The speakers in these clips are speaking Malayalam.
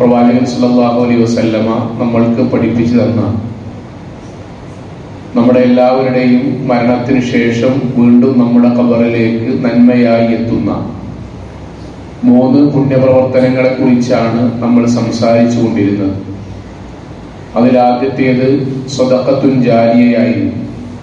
പ്രവാചകൻ സല്ലല്ലാഹു അലൈഹി വസല്ലമ നമ്മൾക്ക് പഠിപ്പിച്ചു തന്ന നമ്മുടെ എല്ലാവരുടെയും മരണത്തിന് ശേഷം വീണ്ടും നമ്മുടെ ഖബറിലേക്ക് നന്മയായി എത്തുന്ന മൂന്ന് പുണ്യപ്രവർത്തനങ്ങളെ കുറിച്ചാണ് നമ്മൾ സംസാരിച്ചു കൊണ്ടിരുന്നത് അതിലാദ്യത്തേത് സ്വതക്കത്തുൻ ജാരിയയായിരുന്നു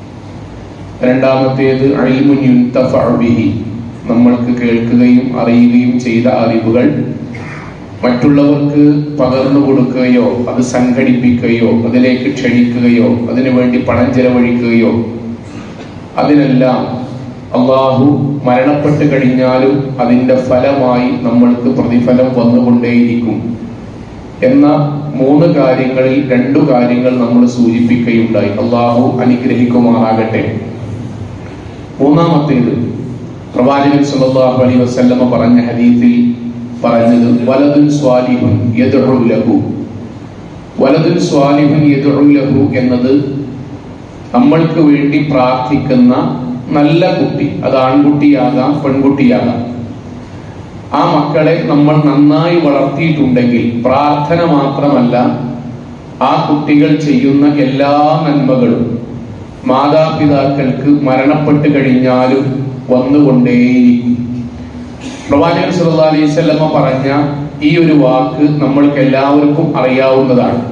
രണ്ടാമത്തേത് അഴിമുൻ യുൻതഫഉ ബിഹി നമ്മൾക്ക് കേൾക്കുകയും അറിയുകയും ചെയ്ത അറിവുകൾ മറ്റുള്ളവർക്ക് പകർന്നു കൊടുക്കുകയോ അത് സംഘടിപ്പിക്കുകയോ അതിലേക്ക് ക്ഷണിക്കുകയോ അതിനു വേണ്ടി പണം ചെലവഴിക്കുകയോ അതിനെല്ലാം അള്ളാഹു മരണപ്പെട്ട് കഴിഞ്ഞാലും അതിന്റെ ഫലമായി നമ്മൾക്ക് പ്രതിഫലം വന്നുകൊണ്ടേയിരിക്കും എന്ന മൂന്ന് കാര്യങ്ങളിൽ രണ്ടു കാര്യങ്ങൾ നമ്മൾ സൂചിപ്പിക്കുകയുണ്ടായി അള്ളാഹു അനുഗ്രഹിക്കുമാറാകട്ടെ മൂന്നാമത്തേത് പ്രവാചകൻ സല്ലല്ലാഹു അലൈഹി വസല്ലമ പറഞ്ഞ ഹദീസിൽ പറഞ്ഞത് വലതുൻ സ്വാലിഹുൻ യദ്ഉ ലഹു വലതുൻ സ്വാലിഹുൻ യദ്ഉ ലഹു എന്നത് നമ്മൾക്ക് വേണ്ടി പ്രാർത്ഥിക്കുന്ന നല്ല കുട്ടി അത് ആൺകുട്ടിയാകാം പെൺകുട്ടിയാകാം ആ മക്കളെ നമ്മൾ നന്നായി വളർത്തിയിട്ടുണ്ടെങ്കിൽ പ്രാർത്ഥന മാത്രമല്ല ആ കുട്ടികൾ ചെയ്യുന്ന എല്ലാ നന്മകളും മാതാപിതാക്കൾക്ക് മരണപ്പെട്ട് കഴിഞ്ഞാലും വന്നുകൊണ്ടേയിരിക്കും പ്രവാചകൻ സല്ലല്ലാഹു അലൈഹി വസല്ലമ പറഞ്ഞ ഈ ഒരു വാക്ക് നമ്മൾക്ക് എല്ലാവർക്കും അറിയാവുന്നതാണ്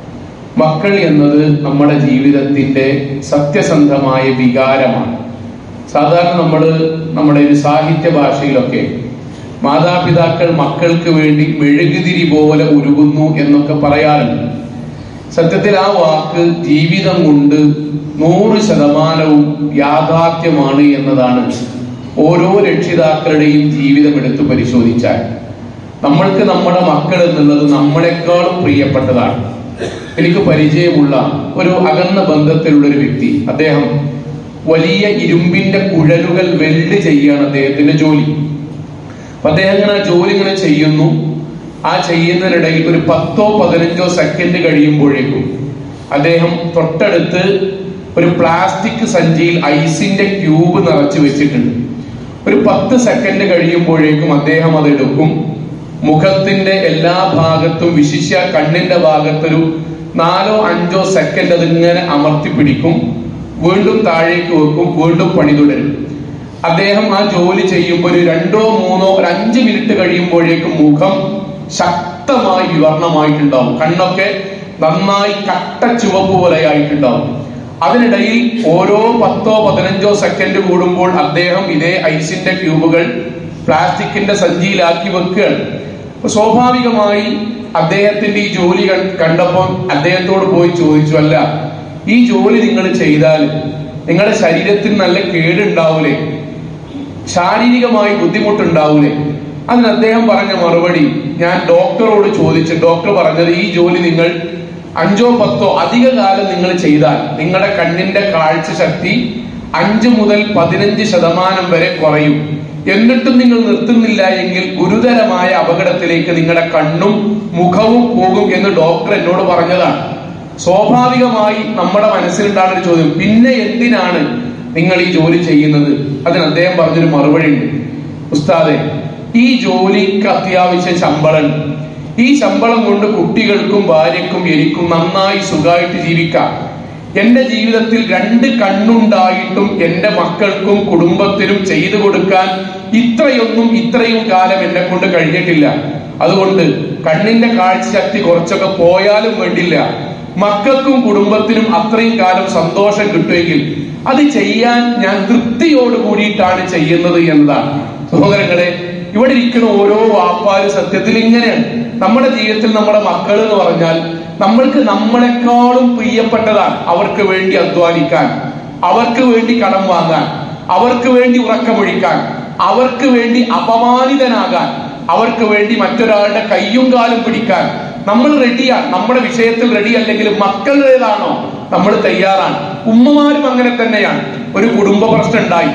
മക്കൾ എന്നത് നമ്മുടെ ജീവിതത്തിന്റെ സത്യസന്ധമായ വികാരമാണ് സാധാരണ നമ്മൾ നമ്മുടെ ഒരു സാഹിത്യ ഭാഷയിലൊക്കെ മാതാപിതാക്കൾ മക്കൾക്ക് വേണ്ടി മെഴുകുതിരി പോലെ ഉരുകുന്നു എന്നൊക്കെ പറയാറുണ്ട് സത്യത്തിൽ ആ വാക്ക് ജീവിതം കൊണ്ട് നൂറ് ശതമാനവും യാഥാർത്ഥ്യമാണ് എന്നതാണ് ഓരോ രക്ഷിതാക്കളുടെയും ജീവിതം എടുത്ത് പരിശോധിച്ചാൽ നമ്മൾക്ക് നമ്മുടെ മക്കൾ എന്നുള്ളത് നമ്മളെക്കാളും പ്രിയപ്പെട്ടതാണ് എനിക്ക് പരിചയമുള്ള ഒരു അകന്ന ബന്ധത്തിലുള്ള ഒരു വ്യക്തി അദ്ദേഹം വലിയ ഇരുമ്പിന്റെ കുഴലുകൾ വെൽഡ് ചെയ്യാണ് അദ്ദേഹത്തിന്റെ ജോലി അപ്പൊ അദ്ദേഹം ഇങ്ങനെ ആ ജോലി ഇങ്ങനെ ചെയ്യുന്നു ആ ചെയ്യുന്നതിനിടയിൽ ഒരു പത്തോ പതിനഞ്ചോ സെക്കൻഡ് കഴിയുമ്പോഴേക്കും അദ്ദേഹം തൊട്ടടുത്ത് ഒരു പ്ലാസ്റ്റിക് സഞ്ചിയിൽ ഐസിന്റെ ക്യൂബ് നിറച്ചു വെച്ചിട്ടുണ്ട് ഒരു പത്ത് സെക്കൻഡ് കഴിയുമ്പോഴേക്കും അദ്ദേഹം അത് എടുക്കും മുഖത്തിന്റെ എല്ലാ ഭാഗത്തും വിശിഷ്യ കണ്ണിന്റെ ഭാഗത്തൊരു നാലോ അഞ്ചോ സെക്കൻഡ് അതിങ്ങനെ അമർത്തി പിടിക്കും വീണ്ടും താഴേക്ക് വെക്കും വീണ്ടും പണി തുടരും അദ്ദേഹം ആ ജോലി ചെയ്യുമ്പോൾ ഒരു രണ്ടോ മൂന്നോ ഒരു അഞ്ച് മിനിറ്റ് കഴിയുമ്പോഴേക്കും മുഖം ശക്തമായി വിവർണമായിട്ടുണ്ടാവും കണ്ണൊക്കെ നന്നായി കട്ട ചുവപ്പ് പോലെ ആയിട്ടുണ്ടാവും അതിനിടയിൽ ഓരോ പത്തോ പതിനഞ്ചോ സെക്കൻഡ് കൂടുമ്പോൾ അദ്ദേഹം ഇതേ ഐസിന്റെ ക്യൂബുകൾ പ്ലാസ്റ്റിക്കിന്റെ സഞ്ചിയിലാക്കി വെക്കുകയാണ് അപ്പൊ സ്വാഭാവികമായി അദ്ദേഹത്തിന്റെ ഈ ജോലി കൺ- കണ്ടപ്പോൾ അദ്ദേഹത്തോട് പോയി ചോദിച്ചു അല്ല ഈ ജോലി നിങ്ങൾ ചെയ്താൽ നിങ്ങളുടെ ശരീരത്തിന് നല്ല കേടുണ്ടാവൂലേ ശാരീരികമായി ബുദ്ധിമുട്ടുണ്ടാവൂലേ അതിന് അദ്ദേഹം പറഞ്ഞ മറുപടി ഞാൻ ഡോക്ടറോട് ചോദിച്ചു ഡോക്ടർ പറഞ്ഞത് ഈ ജോലി നിങ്ങൾ അഞ്ചോ പത്തോ അധിക കാലം നിങ്ങൾ ചെയ്താൽ നിങ്ങളുടെ കണ്ണിന്റെ കാഴ്ച ശക്തി അഞ്ച് മുതൽ പതിനഞ്ച് ശതമാനം വരെ കുറയും എന്നിട്ടും നിങ്ങൾ നിർത്തുന്നില്ല എങ്കിൽ ഗുരുതരമായ അപകടത്തിലേക്ക് നിങ്ങളുടെ കണ്ണും മുഖവും പോകും എന്ന് ഡോക്ടർ എന്നോട് പറഞ്ഞതാണ് സ്വാഭാവികമായി നമ്മുടെ മനസ്സിലുണ്ടാകുന്ന ഒരു ചോദ്യം പിന്നെ എന്തിനാണ് നിങ്ങൾ ഈ ജോലി ചെയ്യുന്നത് അതിന് അദ്ദേഹം പറഞ്ഞൊരു മറുപടി ഉണ്ട് ഉസ്താദെ ഈ ജോലിക്ക് അത്യാവശ്യം ശമ്പളം ഉണ്ട്. ഈ ശമ്പളം കൊണ്ട് കുട്ടികൾക്കും ഭാര്യക്കും എനിക്കും നന്നായി സുഖമായിട്ട് ജീവിക്കാം എന്റെ ജീവിതത്തിൽ രണ്ട് കണ്ണുണ്ടായിട്ടും എന്റെ മക്കൾക്കും കുടുംബത്തിനും ചെയ്തു കൊടുക്കാൻ ഇത്രയൊന്നും ഇത്രയും കാലം എന്നെ കൊണ്ട് കഴിഞ്ഞിട്ടില്ല അതുകൊണ്ട് കണ്ണിന്റെ കാഴ്ച ശക്തി കുറച്ചൊക്കെ പോയാലും വേണ്ടില്ല മക്കൾക്കും കുടുംബത്തിനും അത്രയും കാലം സന്തോഷം കിട്ടുമെങ്കിൽ അത് ചെയ്യാൻ ഞാൻ തൃപ്തിയോട് കൂടിയിട്ടാണ് ചെയ്യുന്നത് എന്നതാണ് സഹോദരങ്ങളെ ഇവിടെ ഇരിക്കുന്ന ഓരോ വാപ്പാരും സത്യത്തിൽ ഇങ്ങനെയാണ് നമ്മുടെ ജീവിതത്തിൽ നമ്മുടെ മക്കൾ എന്ന് പറഞ്ഞാൽ നമ്മൾക്ക് നമ്മളെക്കാളും പ്രിയപ്പെട്ടതാണ് അവർക്ക് വേണ്ടി അധ്വാനിക്കാൻ അവർക്ക് വേണ്ടി കടം വാങ്ങാൻ അവർക്ക് വേണ്ടി ഉറക്കമൊഴിക്കാൻ അവർക്ക് വേണ്ടി അപമാനിതനാകാൻ അവർക്ക് വേണ്ടി മറ്റൊരാളുടെ കയ്യും കാലും പിടിക്കാൻ നമ്മൾ റെഡിയാണ് നമ്മുടെ വിഷയത്തിൽ റെഡി അല്ലെങ്കിൽ മക്കളുടേതാണോ നമ്മൾ തയ്യാറാണ് ഉമ്മമാരും അങ്ങനെ തന്നെയാണ് ഒരു കുടുംബ പ്രശ്നം ഉണ്ടായി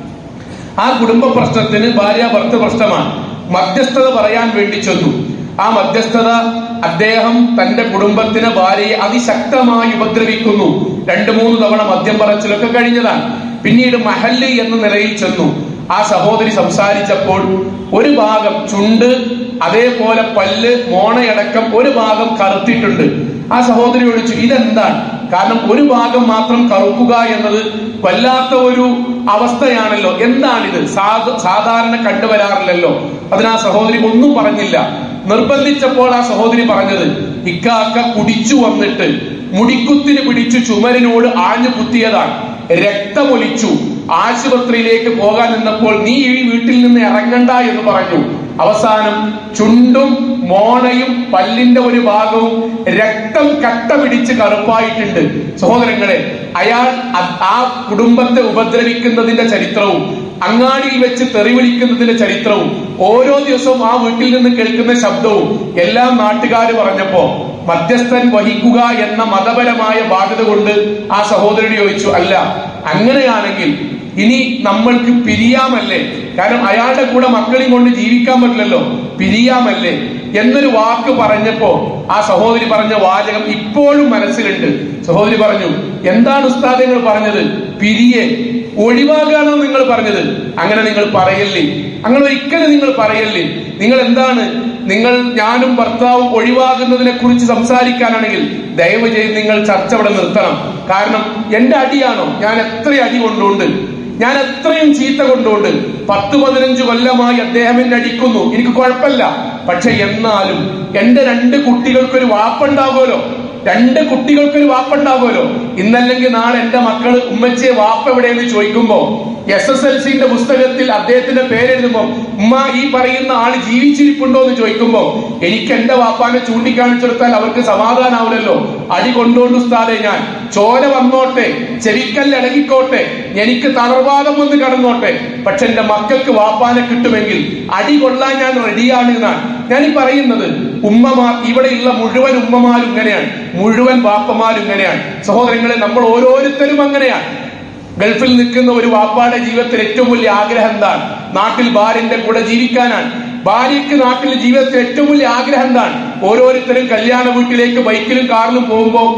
ആ കുടുംബ പ്രശ്നത്തിന് ഭാര്യ ഭർത്ത പ്രശ്നമാണ് മധ്യസ്ഥത പറയാൻ വേണ്ടി ചെന്നു ആ മധ്യസ്ഥത അദ്ദേഹം തന്റെ കുടുംബത്തിന് ഭാര്യയെ അതിശക്തമായി ഉപദ്രവിക്കുന്നു രണ്ടു മൂന്ന് തവണ മദ്യം പറച്ചിലൊക്കെ കഴിഞ്ഞതാണ് പിന്നീട് മഹല്ല് എന്ന നിലയിൽ ചെന്നു ആ സഹോദരി സംസാരിച്ചപ്പോൾ ഒരു ഭാഗം ചുണ്ട് അതേപോലെ പല്ല് മോണയടക്കം ഒരു ഭാഗം കറുത്തിട്ടുണ്ട് ആ സഹോദരി ചോദിച്ചു ഇതെന്താണ് കാരണം ഒരു ഭാഗം മാത്രം കറുക്കുക എന്നത് വല്ലാത്ത ഒരു അവസ്ഥയാണല്ലോ എന്താണിത് സാധ- സാധാരണ കണ്ടുവരാറില്ലല്ലോ അതിന് ആ സഹോദരി ഒന്നും പറഞ്ഞില്ല നിർബന്ധിച്ചപ്പോൾ ആ സഹോദരി പറഞ്ഞത് ഇക്കാക്ക കുടിച്ചു വന്നിട്ട് മുടിക്കുത്തിന് പിടിച്ചു ചുമരിനോട് ആഞ്ഞു കുത്തിയതാണ് രക്തമൊലിച്ചു ആശുപത്രിയിലേക്ക് പോകാൻ നിന്നപ്പോൾ നീ ഈ വീട്ടിൽ നിന്ന് ഇറങ്ങണ്ട എന്ന് പറഞ്ഞു അവസാനം ചുണ്ടും മോണയും പല്ലിന്റെ ഒരു ഭാഗവും രക്തം കട്ട പിടിച്ച് കറുപ്പായിട്ടുണ്ട് സഹോദരങ്ങളെ അയാൾ അ- ആ കുടുംബത്തെ ഉപദ്രവിക്കുന്നതിന്റെ ചരിത്രവും അങ്ങാടിയിൽ വെച്ച് തെറി വിളിക്കുന്നതിന്റെ ചരിത്രവും ഓരോ ദിവസവും ആ വീട്ടിൽ നിന്ന് കേൾക്കുന്ന ശബ്ദവും എല്ലാം നാട്ടുകാർ പറഞ്ഞപ്പോ മധ്യസ്ഥൻ വഹിക്കുക എന്ന മതപരമായ ബാധ്യത കൊണ്ട് ആ സഹോദരൻ ചോദിച്ചു അല്ല അങ്ങനെയാണെങ്കിൽ ഇനി നമ്മൾക്ക് പിരിയാമല്ലേ കാരണം അയാളുടെ കൂടെ മക്കളെയും കൊണ്ട് ജീവിക്കാൻ പറ്റില്ലല്ലോ പിരിയാമല്ലേ എന്നൊരു വാക്ക് പറഞ്ഞപ്പോ ആ സഹോദരി പറഞ്ഞ വാചകം ഇപ്പോഴും മനസ്സിലുണ്ട് സഹോദരി പറഞ്ഞു എന്താണ് ഉസ്താദങ്ങൾ പറഞ്ഞത് പിരിയെ ഒഴിവാകാണോ നിങ്ങൾ പറഞ്ഞത് അങ്ങനെ നിങ്ങൾ പറയല്ലേ അങ്ങനെ ഒരിക്കലും നിങ്ങൾ പറയല്ലേ നിങ്ങൾ എന്താണ് നിങ്ങൾ ഞാനും ഭർത്താവും ഒഴിവാകുന്നതിനെ കുറിച്ച് സംസാരിക്കാനാണെങ്കിൽ ദയവ് ചെയ്ത് നിങ്ങൾ ചർച്ച അവിടെ നിർത്തണം കാരണം എന്റെ അടിയാണോ ഞാൻ എത്ര അടി കൊണ്ടുണ്ട് ഞാൻ എത്രയും ചീത്ത കൊണ്ടുണ്ട് പത്ത് പതിനഞ്ച് കൊല്ലമായി അദ്ദേഹം എന്നെ അടിക്കുന്നു എനിക്ക് കുഴപ്പമില്ല പക്ഷെ എന്നാലും എന്റെ രണ്ട് കുട്ടികൾക്കൊരു വാപ്പുണ്ടാകുമല്ലോ രണ്ട് കുട്ടികൾക്കൊരു വാപ്പുണ്ടാകുമല്ലോ ഇന്നല്ലെങ്കിൽ നാളെ എന്റെ മക്കള് ഉമ്മച്ചിയെ വാപ്പ എവിടെയെന്ന് ചോദിക്കുമ്പോ എസ് എസ് എൽ സിന്റെ പുസ്തകത്തിൽ അദ്ദേഹത്തിന്റെ പേരെഴുതുമ്പോ ഉമ്മ ഈ പറയുന്ന ആള് ജീവിച്ചിരിപ്പുണ്ടോ എന്ന് ചോദിക്കുമ്പോ എനിക്ക് എന്റെ വാപ്പാനെ ചൂണ്ടിക്കാണിച്ചെടുത്താൽ അവർക്ക് സമാധാനാവില്ലല്ലോ അടി കൊണ്ടുകൊണ്ട് ഉസ്താദെ ഞാൻ ചോര വന്നോട്ടെ ചെവിക്കല്ല് ഇളകിക്കോട്ടെ എനിക്ക് തളർവാദം വന്ന് കടന്നോട്ടെ പക്ഷെ എന്റെ മക്കൾക്ക് വാപ്പാനെ കിട്ടുമെങ്കിൽ അടി കൊള്ളാൻ ഞാൻ റെഡിയാണ് എന്നാണ് ഞാൻ ഈ പറയുന്നത് ഉമ്മമാർ ഇവിടെയുള്ള മുഴുവൻ ഉമ്മമാരും ഇങ്ങനെയാണ് മുഴുവൻ വാപ്പമാരും ഇങ്ങനെയാണ് സഹോദരങ്ങളെ നമ്മൾ ഓരോരുത്തരും അങ്ങനെയാണ് ഗൾഫിൽ നിൽക്കുന്ന ഒരു വാപ്പാടെ ജീവിതത്തിൽ ഏറ്റവും വലിയ ആഗ്രഹം എന്താണ് നാട്ടിൽ ഭാര്യന്റെ കൂടെ ജീവിക്കാനാണ് ഭാര്യയ്ക്ക് നാട്ടിൽ ജീവിതത്തിൽ ഏറ്റവും വലിയ ആഗ്രഹം എന്താണ് ഓരോരുത്തരും കല്യാണ വീട്ടിലേക്ക് ബൈക്കിലും കാറിലും പോകുമ്പോൾ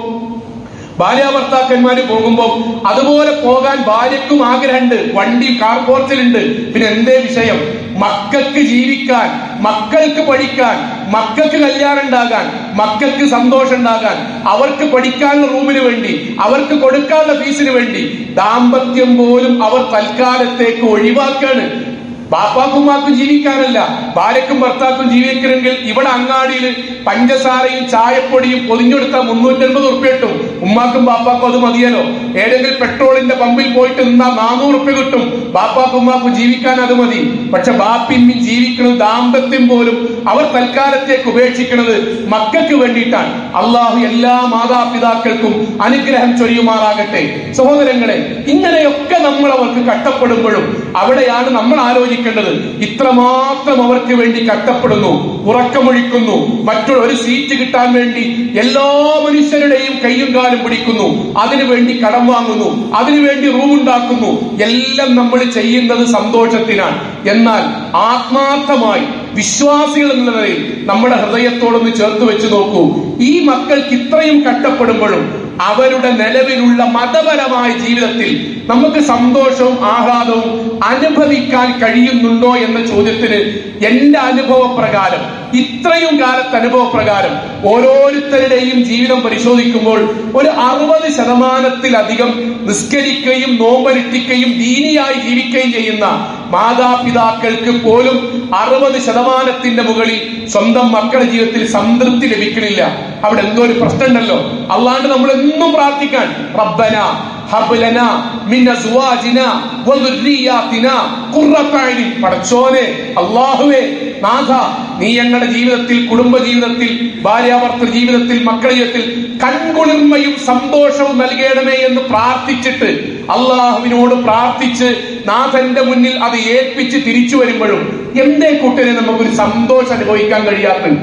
ഭാര്യാഭർത്താക്കന്മാര് പോകുമ്പോൾ അതുപോലെ പോകാൻ ഭാര്യക്കും ആഗ്രഹമുണ്ട് വണ്ടി കാർ പോർച്ചിലുണ്ട് പിന്നെ എന്തേ വിഷയം മക്കൾക്ക് ജീവിക്കാൻ മക്കൾക്ക് പഠിക്കാൻ മക്കൾക്ക് കല്യാണം ഉണ്ടാകാൻ മക്കൾക്ക് സന്തോഷം ഉണ്ടാകാൻ അവർക്ക് പഠിക്കാനുള്ള റൂമിന് വേണ്ടി അവർക്ക് കൊടുക്കാനുള്ള ഫീസിന് വേണ്ടി ദാമ്പത്യം പോലും അവർ തൽക്കാലത്തേക്ക് ഒഴിവാക്കാണ് ബാപ്പാക്കുമാക്കും ജീവിക്കാനല്ല ഭാര്യക്കും ഭർത്താക്കും ജീവിക്കണമെങ്കിൽ ഇവിടെ അങ്ങാടിയിൽ പഞ്ചസാരയും ചായപ്പൊടിയും പൊതിഞ്ഞെടുത്ത മുന്നൂറ്റൻപത് ഉറുപ്പ്യ കിട്ടും ഉമ്മാക്കും ബാപ്പാക്കും അത് മതിയല്ലോ ഏതെങ്കിലും പെട്രോളിന്റെ പമ്പിൽ പോയിട്ട് നിന്നാൽ നാനൂറ് ഉറുപ്പ്യ കിട്ടും ബാപ്പാക്കും ഉമ്മാക്കും ജീവിക്കാൻ അത് മതി പക്ഷെ ബാപ്പിമ്മി ജീവിക്കുന്നത് ദാമ്പത്യം പോലും അവർ തൽക്കാലത്തേക്ക് ഉപേക്ഷിക്കുന്നത് മക്കൾക്ക് വേണ്ടിയിട്ടാണ് അള്ളാഹു എല്ലാ മാതാപിതാക്കൾക്കും അനുഗ്രഹം ചൊരിയുമാറാകട്ടെ സഹോദരങ്ങളെ ഇങ്ങനെയൊക്കെ നമ്മൾ അവർക്ക് കഷ്ടപ്പെടുമ്പോഴും അവിടെയാണ് നമ്മൾ ആലോചിക്കേണ്ടത് ഇത്രമാത്രം അവർക്ക് വേണ്ടി കഷ്ടപ്പെടുന്നു ഉറക്കമൊഴിക്കുന്നു മറ്റുള്ള ഒരു സീറ്റ് കിട്ടാൻ വേണ്ടി എല്ലാ മനുഷ്യരുടെയും കയ്യും കാലും പിടിക്കുന്നു അതിനുവേണ്ടി കടം വാങ്ങുന്നു അതിനുവേണ്ടി റൂം ഉണ്ടാക്കുന്നു എല്ലാം നമ്മൾ ചെയ്യുന്നത് സന്തോഷത്തിനാണ് എന്നാൽ ആത്മാർത്ഥമായി വിശ്വാസികൾ എന്ന നിലയിൽ നമ്മുടെ ഹൃദയത്തോടൊന്ന് ചേർത്ത് വെച്ച് നോക്കൂ ഈ മക്കൾക്ക് ഇത്രയും കഷ്ടപ്പെടുമ്പോഴും അവരുടെ നിലവിലുള്ള മതപരമായ ജീവിതത്തിൽ നമുക്ക് സന്തോഷവും ആഹ്ലാദവും അനുഭവിക്കാൻ കഴിയുന്നുണ്ടോ എന്ന ചോദ്യത്തിന് എന്റെ അനുഭവ പ്രകാരം ഇത്രയും കാലത്തെ അനുഭവ പ്രകാരം ഓരോരുത്തരുടെയും ജീവിതം പരിശോധിക്കുമ്പോൾ ഒരു അറുപത് ശതമാനത്തിലധികം നിസ്കരിക്കുകയും നോമ്പനുഷ്ഠിക്കുകയും ദീനിയായി ജീവിക്കുകയും ചെയ്യുന്ന മാതാപിതാക്കൾക്ക് പോലും അറുപത് ശതമാനത്തിന്റെ മുകളിൽ സ്വന്തം മക്കളുടെ ജീവിതത്തിൽ സംതൃപ്തി ലഭിക്കണില്ല അവിടെ എന്തോ ഒരു പ്രശ്നമുണ്ടല്ലോ അല്ലാണ്ട് നമ്മൾ എന്നും പ്രാർത്ഥിക്കാൻ റബ്ബന ഹബ്ലന മിൻ അസ്വാജിന വദുർരിയാതിന ഖുർറത അയ്നി പടച്ചോനെ അല്ലാഹുവേ നാഥ നീ ഞങ്ങളുടെ ജീവിതത്തിൽ കുടുംബ ജീവിതത്തിൽ ഭാര്യാഭർത്തൃ ജീവിതത്തിൽ മക്കളുടെ ജീവിതത്തിൽ കൺകുളിർമയും സന്തോഷവും നൽകണമേ എന്ന് പ്രാർത്ഥിച്ചിട്ട് അള്ളാഹുവിനോട് പ്രാർത്ഥിച്ച് നാഥന്റെ മുന്നിൽ അത് ഏൽപ്പിച്ച് തിരിച്ചു വരുമ്പോഴും എന്തേ കൂട്ടരെ നമുക്കൊരു സന്തോഷം അനുഭവിക്കാൻ കഴിയാത്തത്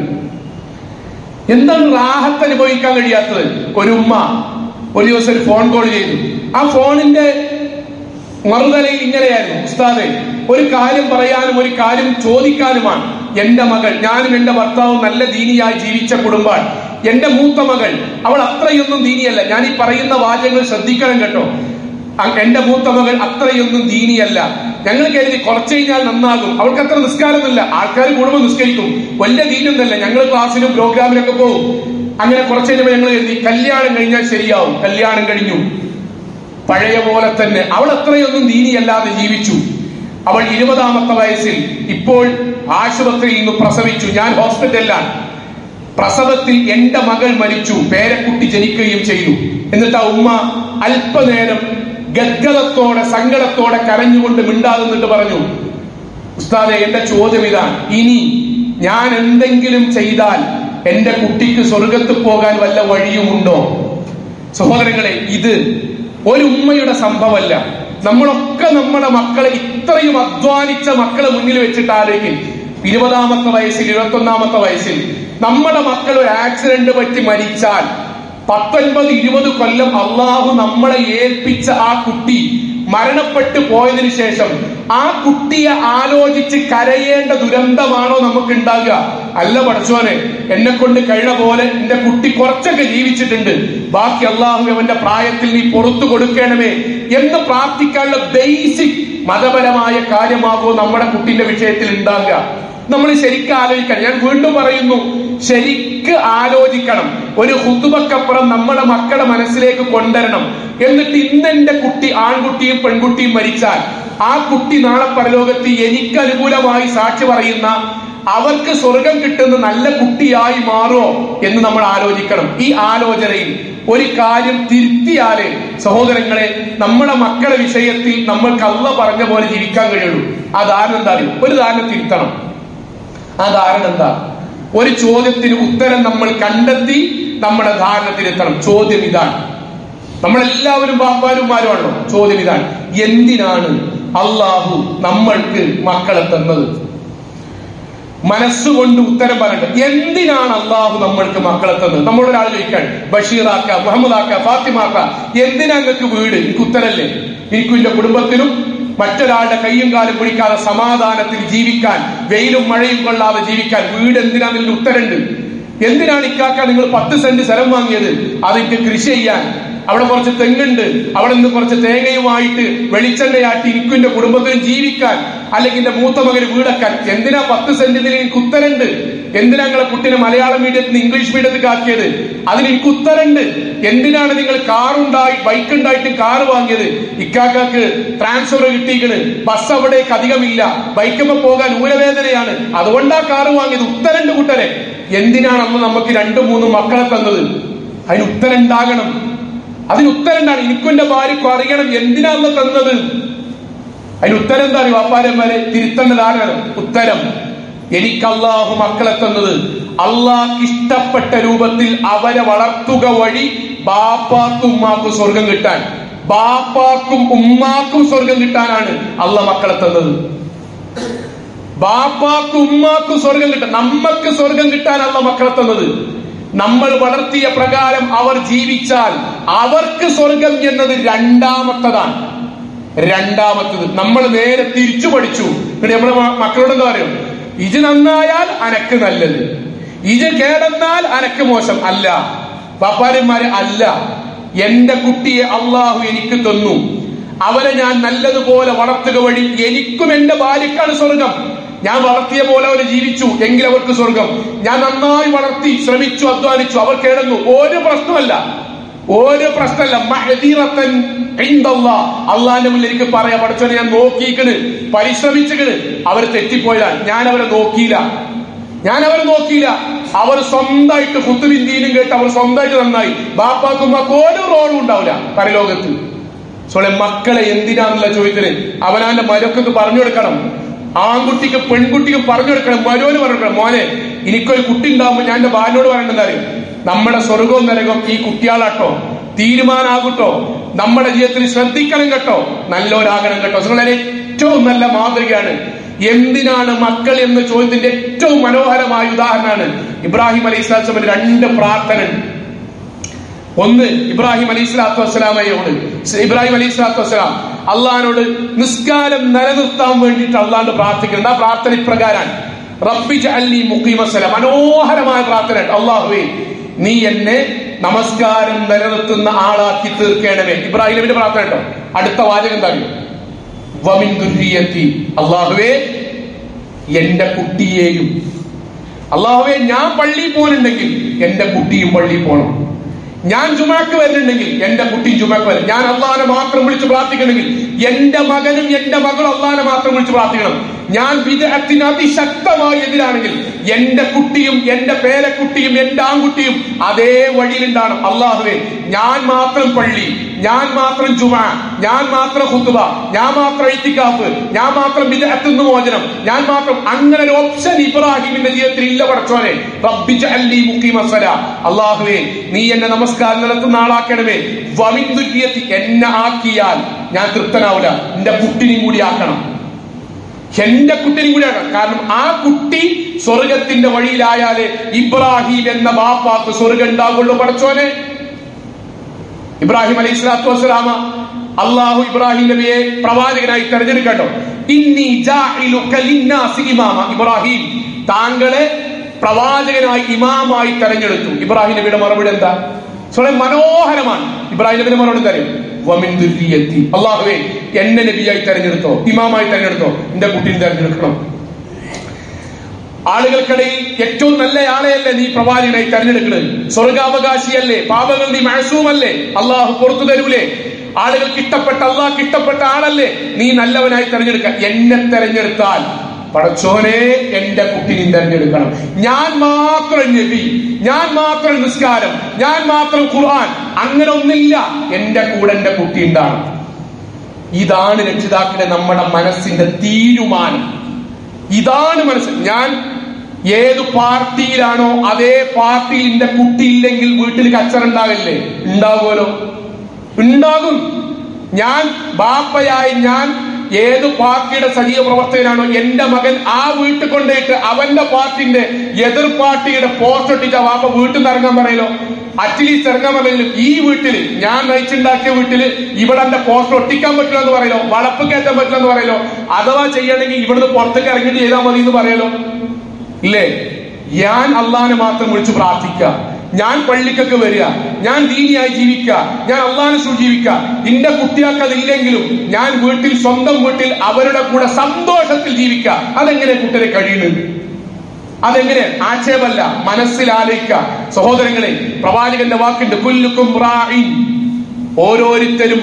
എന്താണ് റാഹത്ത് അനുഭവിക്കാൻ കഴിയാത്തത് ഒരു ഉമ്മ ഒരു ദിവസം ഒരു ഫോൺ കോൾ ചെയ്തു ആ ഫോണിന്റെ മറുതലയിൽ ഇങ്ങനെയായിരുന്നു ഉസ്താദെ ഒരു കാര്യം പറയാനും ഒരു കാര്യം ചോദിക്കാനുമാണ് എന്റെ മകൾ ഞാനും എന്റെ ഭർത്താവും നല്ല ദീനിയായി ജീവിച്ച കുടുംബമാണ് എന്റെ മൂത്ത മകൾ അവൾ അത്രയൊന്നും ദീനിയല്ല ഞാൻ ഈ പറയുന്ന വാചകങ്ങൾ ശ്രദ്ധിക്കണം കേട്ടോ അ- എന്റെ മൂത്ത മകൾ അത്രയൊന്നും ദീനിയല്ല ഞങ്ങൾ കരുതി കുറച്ച് കഴിഞ്ഞാൽ നന്നാകും അവൾക്ക് അത്ര നിസ്കാരമൊന്നുമില്ല ആൾക്കാർ കൂടുമ്പോൾ നിസ്കരിക്കും വലിയ ദീനൊന്നല്ല ഞങ്ങൾ ക്ലാസ്സിലും പ്രോഗ്രാമിലൊക്കെ പോകും അങ്ങനെ കുറച്ച് കഴിഞ്ഞപ്പോൾ ഞങ്ങൾ കരുതി കല്യാണം കഴിഞ്ഞാൽ ശരിയാവും കല്യാണം കഴിഞ്ഞു പഴയ പോലെ തന്നെ അവൾ അത്രയൊന്നും ദീനിയല്ലാതെ ജീവിച്ചു അവൾ ഇരുപതാമത്തെ വയസ്സിൽ ഇപ്പോൾ ആശുപത്രിയിൽ നിന്ന് പ്രസവിച്ചു ഞാൻ ഹോസ്പിറ്റലിലാണ് പ്രസവത്തിൽ എന്റെ മകൾ മരിച്ചു പേരക്കുട്ടി ജനിക്കുകയും ചെയ്തു എന്നിട്ട് ആ ഉമ്മ അല്പനേരം ഗദ്ഗതത്തോടെ സങ്കടത്തോടെ കരഞ്ഞുകൊണ്ട് മിണ്ടാതെ നിന്നിട്ട് പറഞ്ഞു ഉസ്താദെ എന്റെ ചോദ്യം ഇതാണ് ഇനി ഞാൻ എന്തെങ്കിലും ചെയ്താൽ എന്റെ കുട്ടിക്ക് സ്വർഗത്ത് പോകാൻ വല്ല വഴിയുമുണ്ടോ സഹോദരങ്ങളെ ഇത് ഒരു ഉമ്മയുടെ സംഭവമല്ല നമ്മളൊക്കെ നമ്മുടെ മക്കളെ ഇത്രയും അധ്വാനിച്ച മക്കളെ മുന്നിൽ വെച്ചിട്ട് ആലോചിക്കും ഇരുപതാമത്തെ വയസ്സിൽ ഇരുപത്തൊന്നാമത്തെ വയസ്സിൽ നമ്മുടെ മക്കൾ ഒരു ആക്സിഡന്റ് പറ്റി മരിച്ചാൽ പത്തൊൻപത് ഇരുപത് കൊല്ലം അള്ളാഹു നമ്മളെ ഏൽപ്പിച്ച ആ കുട്ടി മരണപ്പെട്ടു പോയതിനു ശേഷം ആ കുട്ടിയെ ആലോചിച്ച് കരയേണ്ട ദുരന്തമാണോ നമുക്ക് ഉണ്ടാകുക അല്ല പഠിച്ചോനെ എന്നെ കൊണ്ട് കഴിയുന്ന പോലെ എന്റെ കുട്ടി കുറച്ചൊക്കെ ജീവിച്ചിട്ടുണ്ട് ബാക്കി അള്ളാഹു അവന്റെ പ്രായത്തിൽ നീ പുറത്തു കൊടുക്കണമേ എന്ന് പ്രാർത്ഥിക്കാനുള്ള ബേസിക് മതപരമായ കാര്യമാകോ നമ്മുടെ കുട്ടിന്റെ വിഷയത്തിൽ ഉണ്ടാകുക നമ്മൾ ശരിക്കും ആലോചിക്കണം ഞാൻ വീണ്ടും പറയുന്നു ശരിക്ക് ആലോചിക്കണം ഒരു ഹുത്തുബക്കപ്പുറം നമ്മുടെ മക്കളുടെ മനസ്സിലേക്ക് കൊണ്ടുവരണം എന്നിട്ട് ഇന്നെന്റെ കുട്ടി ആൺകുട്ടിയും പെൺകുട്ടിയും മരിച്ചാൽ ആ കുട്ടി നാളെ പരലോകത്ത് എനിക്ക് അനുകൂലമായി സാക്ഷി പറയുന്ന അവർക്ക് സ്വർഗം കിട്ടുന്ന നല്ല കുട്ടിയായി മാറോ എന്ന് നമ്മൾ ആലോചിക്കണം ഈ ആലോചനയിൽ ഒരു കാര്യം തിരുത്തിയാലേ സഹോദരങ്ങളെ നമ്മുടെ മക്കളുടെ വിഷയത്തിൽ നമ്മൾക്ക് അല്ല പറഞ്ഞ പോലെ ജീവിക്കാൻ കഴിയുള്ളൂ ആ ധാരണ എന്താ അറിയോ? ഒരു ധാരണ തിരുത്തണം ആ ധാരണ എന്താ ഒരു ചോദ്യത്തിന് ഉത്തരം നമ്മൾ കണ്ടെത്തി നമ്മുടെ ധാരണ തിരുത്തണം ചോദ്യം ഇതാണ് നമ്മളെല്ലാവരും ബാപ്പാരുമാരുമാണല്ലോ ചോദ്യം ഇതാണ് എന്തിനാണ് അള്ളാഹു നമ്മൾക്ക് മക്കളെ തന്നത് മനസ്സുകൊണ്ട് ഉത്തരം പറയണ്ട എന്തിനാണ് അള്ളാഹു നമ്മൾക്ക് മക്കളെ തന്നത് നമ്മളൊരാൾ ചോദിക്കാൻ ബഷീറാക്ക മുഹമ്മദാക്ക ഫാത്തിമാക്ക എന്തിനാ നിങ്ങൾക്ക് വീട് എനിക്ക് ഉത്തരല്ലേ എനിക്കും എന്റെ കുടുംബത്തിനും മറ്റൊരാളുടെ കയ്യും കാലും പിടിക്കാതെ സമാധാനത്തിൽ ജീവിക്കാൻ വെയിലും മഴയും കൊള്ളാതെ ജീവിക്കാൻ വീട് എന്തിനാണെന്നതിന്റെ ഉത്തരണ്ട് എന്തിനാണ് ഇക്കാക്ക നിങ്ങൾ പത്ത് സെന്റ് സ്ഥലം വാങ്ങിയത് അതെനിക്ക് കൃഷി ചെയ്യാൻ അവിടെ കുറച്ച് തെങ്ങുണ്ട് അവിടെ നിന്ന് കുറച്ച് തേങ്ങയുമായിട്ട് വെളിച്ചെണ്ണയാട്ടി എനിക്കും എന്റെ കുടുംബത്തിനും ജീവിക്കാൻ അല്ലെങ്കിൽ എന്റെ മൂത്ത മകന് വീടക്കാൻ എന്തിനാ പത്ത് സെന്റിന് എനിക്ക് ഉത്തരണ്ട് എന്തിനാ നിങ്ങളെ കുട്ടീനെ മലയാളം മീഡിയത്തിൽ നിന്ന് ഇംഗ്ലീഷ് മീഡിയത്തിൽ ആക്കിയത് അതിന് എനിക്ക് ഉത്തരണ്ട് എന്തിനാണ് നിങ്ങൾ കാറുണ്ടായി ബൈക്ക് ഉണ്ടായിട്ട് കാറ് വാങ്ങിയത് ഇക്കാക്കാക്ക് ട്രാൻസ്ഫർ കിട്ടിയിക്കണ് ബസ് അവിടേക്ക് അധികമില്ല ബൈക്കുമ്പോ പോകാൻ ഊരവേദനയാണ് അതുകൊണ്ടാ കാറ് വാങ്ങിയത് ഉത്തരണ്ട് കൂട്ടരെ എന്തിനാണ് അന്ന് നമുക്ക് രണ്ടും മൂന്നും മക്കളെ തന്നത് അതിന് ഉത്തരം ഉണ്ടാകണം അതിന് ഉത്തരം എന്താണ് എനിക്കും എന്റെ ഭാര്യക്കും അറിയണം എന്തിനാണ് തന്നത് അതിന് ഉത്തരം എന്താ അറിയോ അപ്പാരന്മാരെ തിരുത്തേണ്ടത് ആരാണ് ഉത്തരം എനിക്ക് അള്ളാഹു മക്കളെ തന്നത് അള്ളാഹ് ഇഷ്ടപ്പെട്ട രൂപത്തിൽ അവരെ വളർത്തുക വഴി ബാപ്പാക്കും ഉമ്മാക്കും സ്വർഗം കിട്ടാൻ ബാപ്പാക്കും ഉമ്മാക്കും സ്വർഗം കിട്ടാനാണ് അള്ളാഹ് മക്കളെ തന്നത് ബാപ്പാക്കും ഉമ്മാക്കും സ്വർഗം കിട്ടാൻ നമ്മക്ക് സ്വർഗം കിട്ടാനല്ല മക്കളെ തന്നത് നമ്മൾ വളർത്തിയ പ്രകാരം അവർ ജീവിച്ചാൽ അവർക്ക് സ്വർഗം എന്നത് രണ്ടാമത്തതാണ് രണ്ടാമത്തത് നമ്മൾ നേരെ തിരിച്ചു പഠിച്ചു എന്നിട്ട് നമ്മുടെ മ- മക്കളോട് എന്താ പറയും ഇത് നന്നായാൽ അനക്ക് നല്ലത് ഇത് കേടന്നാൽ അനക്ക് മോശം അല്ല പാപ്പാരന്മാരെ അല്ല എന്റെ കുട്ടിയെ അള്ളാഹു എനിക്ക് തന്നു അവരെ ഞാൻ നല്ലതുപോലെ വളർത്തുക വഴി എനിക്കും എന്റെ ഭാര്യക്കാണ് സ്വർഗം ഞാൻ വളർത്തിയ പോലെ അവർ ജീവിച്ചു എങ്കിൽ അവർക്ക് സ്വർഗം ഞാൻ നന്നായി വളർത്തി ശ്രമിച്ചു അധ്വാനിച്ചു അവർ കേടന്നു ഒരു പ്രശ്നമല്ല ഒരു പ്രശ്നമല്ല മഹദീറത്തൻ ഇൻദല്ലാ. അള്ളാന്റെ മുന്നിൽ എനിക്ക് പറയാം പഠിച്ചോനെ ഞാൻ നോക്കിയിക്കണ് പരിശ്രമിച്ചിക്കണ് അവർ തെറ്റിപ്പോയതാണ് ഞാൻ അവരെ നോക്കിയില്ല ഞാൻ അവരെ നോക്കിയില്ല അവർ സ്വന്തമായിട്ട് കുത്തുവിന്തിയിലും കേട്ട് അവർ സ്വന്തമായിട്ട് നന്നായി ബാപ്പാക്കും ഒരു റോളും ഉണ്ടാവില്ല പരലോകത്ത് സോളെ മക്കളെ എന്തിനാന്നുള്ള ചോദ്യത്തിന് അവനാന്റെ മരക്കൊക്കെ പറഞ്ഞു കൊടുക്കണം ആൺകുട്ടിക്ക് പെൺകുട്ടിക്ക് പറഞ്ഞു കൊടുക്കണം മരോന് പറഞ്ഞു കൊടുക്കണം മോനെ എനിക്കൊരു കുട്ടി ഉണ്ടാവുമ്പോ ഞാൻ എന്റെ ബാലിനോട് പറയേണ്ടത് അറിയും നമ്മുടെ സ്വർഗവും നരകവും ഈ കുട്ടിയാളാട്ടോ തീരുമാനാകട്ടോ നമ്മുടെ ജീവിതത്തിൽ ശ്രദ്ധിക്കണം കേട്ടോ നല്ലവരാകണം കേട്ടോ നിങ്ങളെ ഏറ്റവും നല്ല മാതൃകയാണ് എന്തിനാണ് മക്കൾ എന്ന ചോദ്യത്തിന്റെ ഏറ്റവും മനോഹരമായ ഉദാഹരണമാണ് ഇബ്രാഹിം അലൈഹി സ്വലാമിന്റെ രണ്ട് പ്രാർത്ഥന ഉണ്ട് ഒന്ന് ഇബ്രാഹിം അലൈഹി സ്വലാത്തു വസ്സലാമയോട് ഇബ്രാഹിം അലൈഹി സ്വലാത്തു വസ്സലാം അള്ളഹാനോട് നിസ്കാരം നിലനിർത്താൻ വേണ്ടിയിട്ട് അള്ളാണ്ട് പ്രാർത്ഥിക്കുന്നുണ്ട് ആ പ്രാർത്ഥന ഇപ്രകാരാണ് റബ്ബി ജഅൽനി മുഖീമ സലാം മനോഹരമായ പ്രാർത്ഥന അള്ളാഹുവേ നീ എന്നെ നമസ്കാരം നിലനിർത്തുന്ന ആളാക്കി തീർക്കണമേ ഇബ്രാഹിം നബിയുടെ പ്രാർത്ഥന കേട്ടോ അടുത്ത വാചകം എന്താ അറിയോ? വമിൻ ദുർരിയത്തി അള്ളാഹുവേ എന്റെ കുട്ടിയെയും അള്ളാഹുവെ ഞാൻ പള്ളിയിൽ പോകുന്നുണ്ടെങ്കിൽ എന്റെ കുട്ടിയും പള്ളിയിൽ പോകണം ഞാൻ ജുമാക്ക് വരുന്നുണ്ടെങ്കിൽ എന്റെ കുട്ടി ജുമാക്ക് വരും ഞാൻ അള്ളാഹിനെ മാത്രം വിളിച്ച് പ്രാർത്ഥിക്കണമെങ്കിൽ എന്റെ മകനും എന്റെ മകളും അള്ളാഹിനെ മാത്രം വിളിച്ച് പ്രാർത്ഥിക്കണം ഞാൻ വിദേഹത്തിന് അതിശക്തമായി എതിരാണെങ്കിൽ എന്റെ കുട്ടിയും എന്റെ പേരക്കുട്ടിയും എന്റെ ആൺകുട്ടിയും അതേ വഴിയിലുണ്ടാണ് അള്ളാഹുവെ ഞാൻ മാത്രം പള്ളി ഞാൻ മാത്രം ജുമാ ഞാൻ മാത്രം ഹുത്തുബ ഞാൻ മാത്രം ഇത്തിക്കാഫ് ഞാൻ മാത്രം വിദേഹത്തുനിന്ന് മോചനം ഞാൻ മാത്രം അങ്ങനെ ഒരു ഓപ്ഷൻ ഇബ്രാഹിമിന്റെ ജീവിതത്തിൽ ഇല്ല പടച്ചോനെ റബ്ബി ജഅൽനി മുഖീമ സ്വലാ. അള്ളാഹുവേ നീ എന്നെ നമസ്കാരം നടത്തുന്ന ആളാക്കണമേ വമിൻ ദുര്രിയത്തി എന്നെ ആക്കിയാൽ ഞാൻ തൃപ്തനാവില്ല എന്റെ കുട്ടിനെയും കൂടി ആക്കണം എന്റെ കുട്ടിനെയും കൂടി ആക്കണം കാരണം ആ കുട്ടി സ്വർഗത്തിന്റെ വഴിയിലായാലേ ഇബ്രാഹിം എന്ന ബാപ്പാക്ക് സ്വർഗം ഉണ്ടാകുള്ളൂ പടച്ചോനെ ഇബ്രാഹിം അലൈഹി സ്വലാത്തു വസ്സലാമ അള്ളാഹു ഇബ്രാഹിം നബിയെ പ്രവാചകനായി തെരഞ്ഞെടുക്കട്ടോ ഇന്നി ജാഇലുക ലിന്നാസി ഇമാമ ഇബ്രാഹിം താങ്കളെ പ്രവാചകനായി ഇമാമായി തെരഞ്ഞെടുത്തു ഇബ്രാഹിം നബിയുടെ മറുപടി എന്താ വളരെ മനോഹരമാണ് ഇബ്രാഹിം നബിയുടെ മറുപടി എന്താ അറിയോ? വമിൻ ദുർരിയത്തി അള്ളാഹുവേ എന്നെ നബിയായി തെരഞ്ഞെടുത്തോ ഇമാമായി തെരഞ്ഞെടുത്തോ എന്റെ കുട്ടീനെ തെരഞ്ഞെടുക്കണം ആളുകൾക്കിടയിൽ ഏറ്റവും നല്ല ആളെയല്ലേ നീ പ്രവാചകനായി തെരഞ്ഞെടുക്കുന്നത് സ്വർഗാവകാശിയല്ലേ പാപങ്ങൾ നീ മഴസൂമല്ലേ അള്ളാഹു പുറത്തു തരൂലേ ആളുകൾക്ക് ഇഷ്ടപ്പെട്ട അള്ളാഹ് ഇഷ്ടപ്പെട്ട ആളല്ലേ നീ നല്ലവനായി തെരഞ്ഞെടുക്ക എന്നെ തെരഞ്ഞെടുത്താൽ പടച്ചോനെ എന്റെ കുട്ടിനെ തെരഞ്ഞെടുക്കണം ഞാൻ മാത്രം നബി ഞാൻ മാത്രം നിസ്കാരം ഞാൻ മാത്രം ഖുർആൻ അങ്ങനെ ഒന്നില്ല എന്റെ കൂടെ എന്റെ കുട്ടി ഉണ്ടാണ് ഇതാണ് രക്ഷിതാക്കളെ നമ്മുടെ മനസ്സിന്റെ തീരുമാനം ഇതാണ് മനസ്സ് ഞാൻ ഏത് പാർട്ടിയിലാണോ അതേ പാർട്ടിയിൽ എന്റെ കുട്ടി ഇല്ലെങ്കിൽ വീട്ടിൽ കച്ചറുണ്ടാവില്ലേ ഉണ്ടാകുമല്ലോ ഉണ്ടാകും ഞാൻ ബാപ്പയായി ഞാൻ ഏത് പാർട്ടിയുടെ സജീവ പ്രവർത്തകനാണോ എന്റെ മകൻ ആ വീട്ടിൽ കൊണ്ടുപോയിട്ട് അവന്റെ പാർട്ടിന്റെ എതിർ പാർട്ടിയുടെ പോസ്റ്റ് ഒട്ടിച്ച വാപ്പ വീട്ടിൽ നിന്ന് ഇറങ്ങാൻ പറയലോ അറ്റ്ലീസ്റ്റ് ഇറങ്ങാൻ പറഞ്ഞെങ്കിലും ഈ വീട്ടില് ഞാൻ നയിച്ചുണ്ടാക്കിയ വീട്ടില് ഇവിടെ എന്റെ പോസ്റ്റർ ഒട്ടിക്കാൻ പറ്റില്ല എന്ന് പറയലോ വളപ്പ് കയറ്റാൻ പറ്റില്ല എന്ന് പറയലോ അഥവാ ചെയ്യണമെങ്കിൽ ഇവിടുന്ന് പുറത്തേക്ക് ഇറങ്ങിയിട്ട് ചെയ്താൽ മതി എന്ന് പറയലോ ഇല്ലേ ഞാൻ അള്ളാഹിനെ മാത്രം വിളിച്ച് പ്രാർത്ഥിക്കുക ഞാൻ പള്ളിക്കൊക്കെ വരിക ഞാൻ ദീനിയായി ജീവിക്കുക ഞാൻ അള്ളാഹിനെ സൂചിപ്പിക്കുക എന്റെ കുട്ടികൾക്ക് അതില്ലെങ്കിലും ഞാൻ വീട്ടിൽ സ്വന്തം വീട്ടിൽ അവരുടെ കൂടെ സന്തോഷത്തിൽ ജീവിക്കുക അതെങ്ങനെ കുട്ടിയെ കഴിയുന്നത് അതെങ്ങനെ ആക്ഷേപമല്ല മനസ്സിൽ ആലോചിക്കുക സഹോദരങ്ങളെ പ്രവാചകന്റെ വാക്കുണ്ട് കുല്ലുക്കും റാഇൻ ഓരോരുത്തരും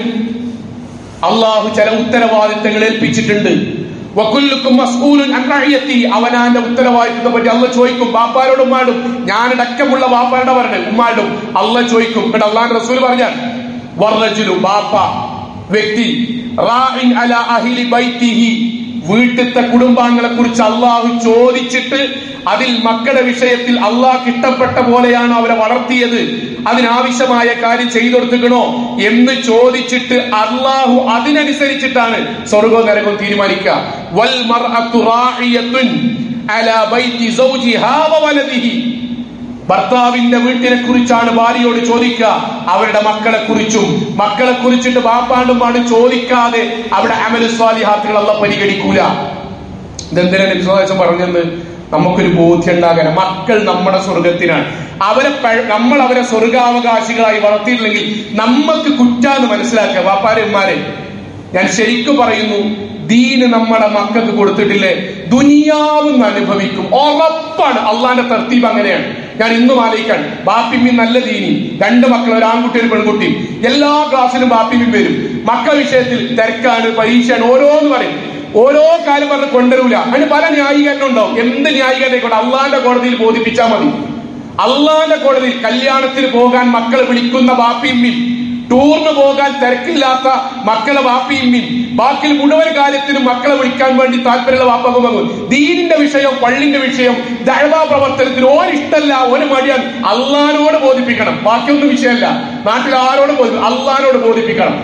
അള്ളാഹു ചില ഉത്തരവാദിത്തങ്ങൾ ഏൽപ്പിച്ചിട്ടുണ്ട് വക്കുല്ലുക്കും മസ്ഊലുൻ അൻ റഅയത്തി അവനാന്റെ ഉത്തരവാദിത്തത്തെ പറ്റി അള്ള ചോദിക്കും ബാപ്പാരോടും ഉമ്മാടും ഞാനടക്കമുള്ള ബാപ്പാരുടെ പറഞ്ഞു ഉമ്മാടും അള്ള ചോദിക്കും എന്നിട്ട് അള്ളാന്റെ റസൂൽ പറഞ്ഞാൽ വർറജുലു ബാപ്പ വ്യക്തി റാഇൻ അല അഹിലി ബൈത്തിഹി വീട്ടിലത്തെ കുടുംബാംഗങ്ങളെ കുറിച്ച് അള്ളാഹു ചോദിച്ചിട്ട് അതിൽ മക്കളുടെ വിഷയത്തിൽ അള്ളാഹ് ഇഷ്ടപ്പെട്ട പോലെയാണ് അവരെ വളർത്തിയത് അതിനാവശ്യമായ കാര്യം ചെയ്തു കൊടുത്തുക്കണോ എന്ന് ചോദിച്ചിട്ട് അള്ളാഹു അതിനനുസരിച്ചിട്ടാണ് സ്വർഗവും നരകവും തീരുമാനിക്കുക വൽ മർഅത്തു റാഇയത്തുൻ അലാ ബൈത്തി സൗജിഹാ വവലദിഹി ഭർത്താവിന്റെ വീട്ടിനെ കുറിച്ചാണ് ഭാര്യയോട് ചോദിക്കുക അവരുടെ മക്കളെ കുറിച്ചും മക്കളെ കുറിച്ചിട്ട് ബാപ്പാണ്ടും പാടും ചോദിക്കാതെ അവിടെ അമലു സ്വാലിഹാത്തുകൾ അല്ല പരിഗണിക്കൂല ഇതെന്തിനാണ് വിശ്വാസം പറഞ്ഞെന്ന് നമുക്കൊരു ബോധ്യം ഉണ്ടാകാൻ മക്കൾ നമ്മുടെ സ്വർഗത്തിനാണ് അവരെ പ- നമ്മൾ അവരെ സ്വർഗാവകാശികളായി വളർത്തിയിട്ടില്ലെങ്കിൽ നമ്മൾക്ക് കുറ്റാന്ന് മനസ്സിലാക്കുക വാപ്പാരന്മാരെ ഞാൻ ശരിക്കും പറയുന്നു ദീന് നമ്മുടെ മക്കൾക്ക് കൊടുത്തിട്ടില്ലേ ദുനിയാവും അനുഭവിക്കും ഉറപ്പാണ് അള്ളാന്റെ തർത്തീബ് അങ്ങനെയാണ് ഞാൻ ഇന്നും ആലോചിക്കാൻ ബാപ്പിമ്മി നല്ല ദീനി രണ്ട് മക്കൾ ഒരു ആൺകുട്ടി ഒരു പെൺകുട്ടി എല്ലാ ക്ലാസ്സിലും ബാപ്പിമ്മി വരും മക്കളെ വിഷയത്തിൽ തിരക്കാണ് പരീക്ഷയാണ് ഓരോന്ന് പറയും ഓരോ കാര്യം പറഞ്ഞ് കൊണ്ടുവരൂല അതിന് പല ന്യായീകരണം ഉണ്ടാവും എന്ത് ന്യായീകരണം കൊണ്ട് അള്ളാന്റെ കോടതിയിൽ ബോധിപ്പിച്ചാൽ മതി അള്ളാന്റെ കോടതിയിൽ കല്യാണത്തിന് പോകാൻ മക്കളെ വിളിക്കുന്ന ബാപ്പിയമ്മയും ടൂറിന് പോകാൻ തിരക്കില്ലാത്ത മക്കളെ വാപ്പിയമ്മയും ബാക്കി മുഴുവൻ കാര്യത്തിനും മക്കളെ വിളിക്കാൻ വേണ്ടി താല്പര്യമുള്ള വാപ്പകും ദീനിന്റെ വിഷയം പള്ളിന്റെ വിഷയം ദഴവാ പ്രവർത്തനത്തിന് ഓൻ ഇഷ്ടമല്ല ഓന് മടിയാൻ അള്ളഹാനോട് ബോധിപ്പിക്കണം ബാക്കിയൊന്നും വിഷയമല്ല നാട്ടിൽ ആരോട് ബോധി അള്ളഹാനോട് ബോധിപ്പിക്കണം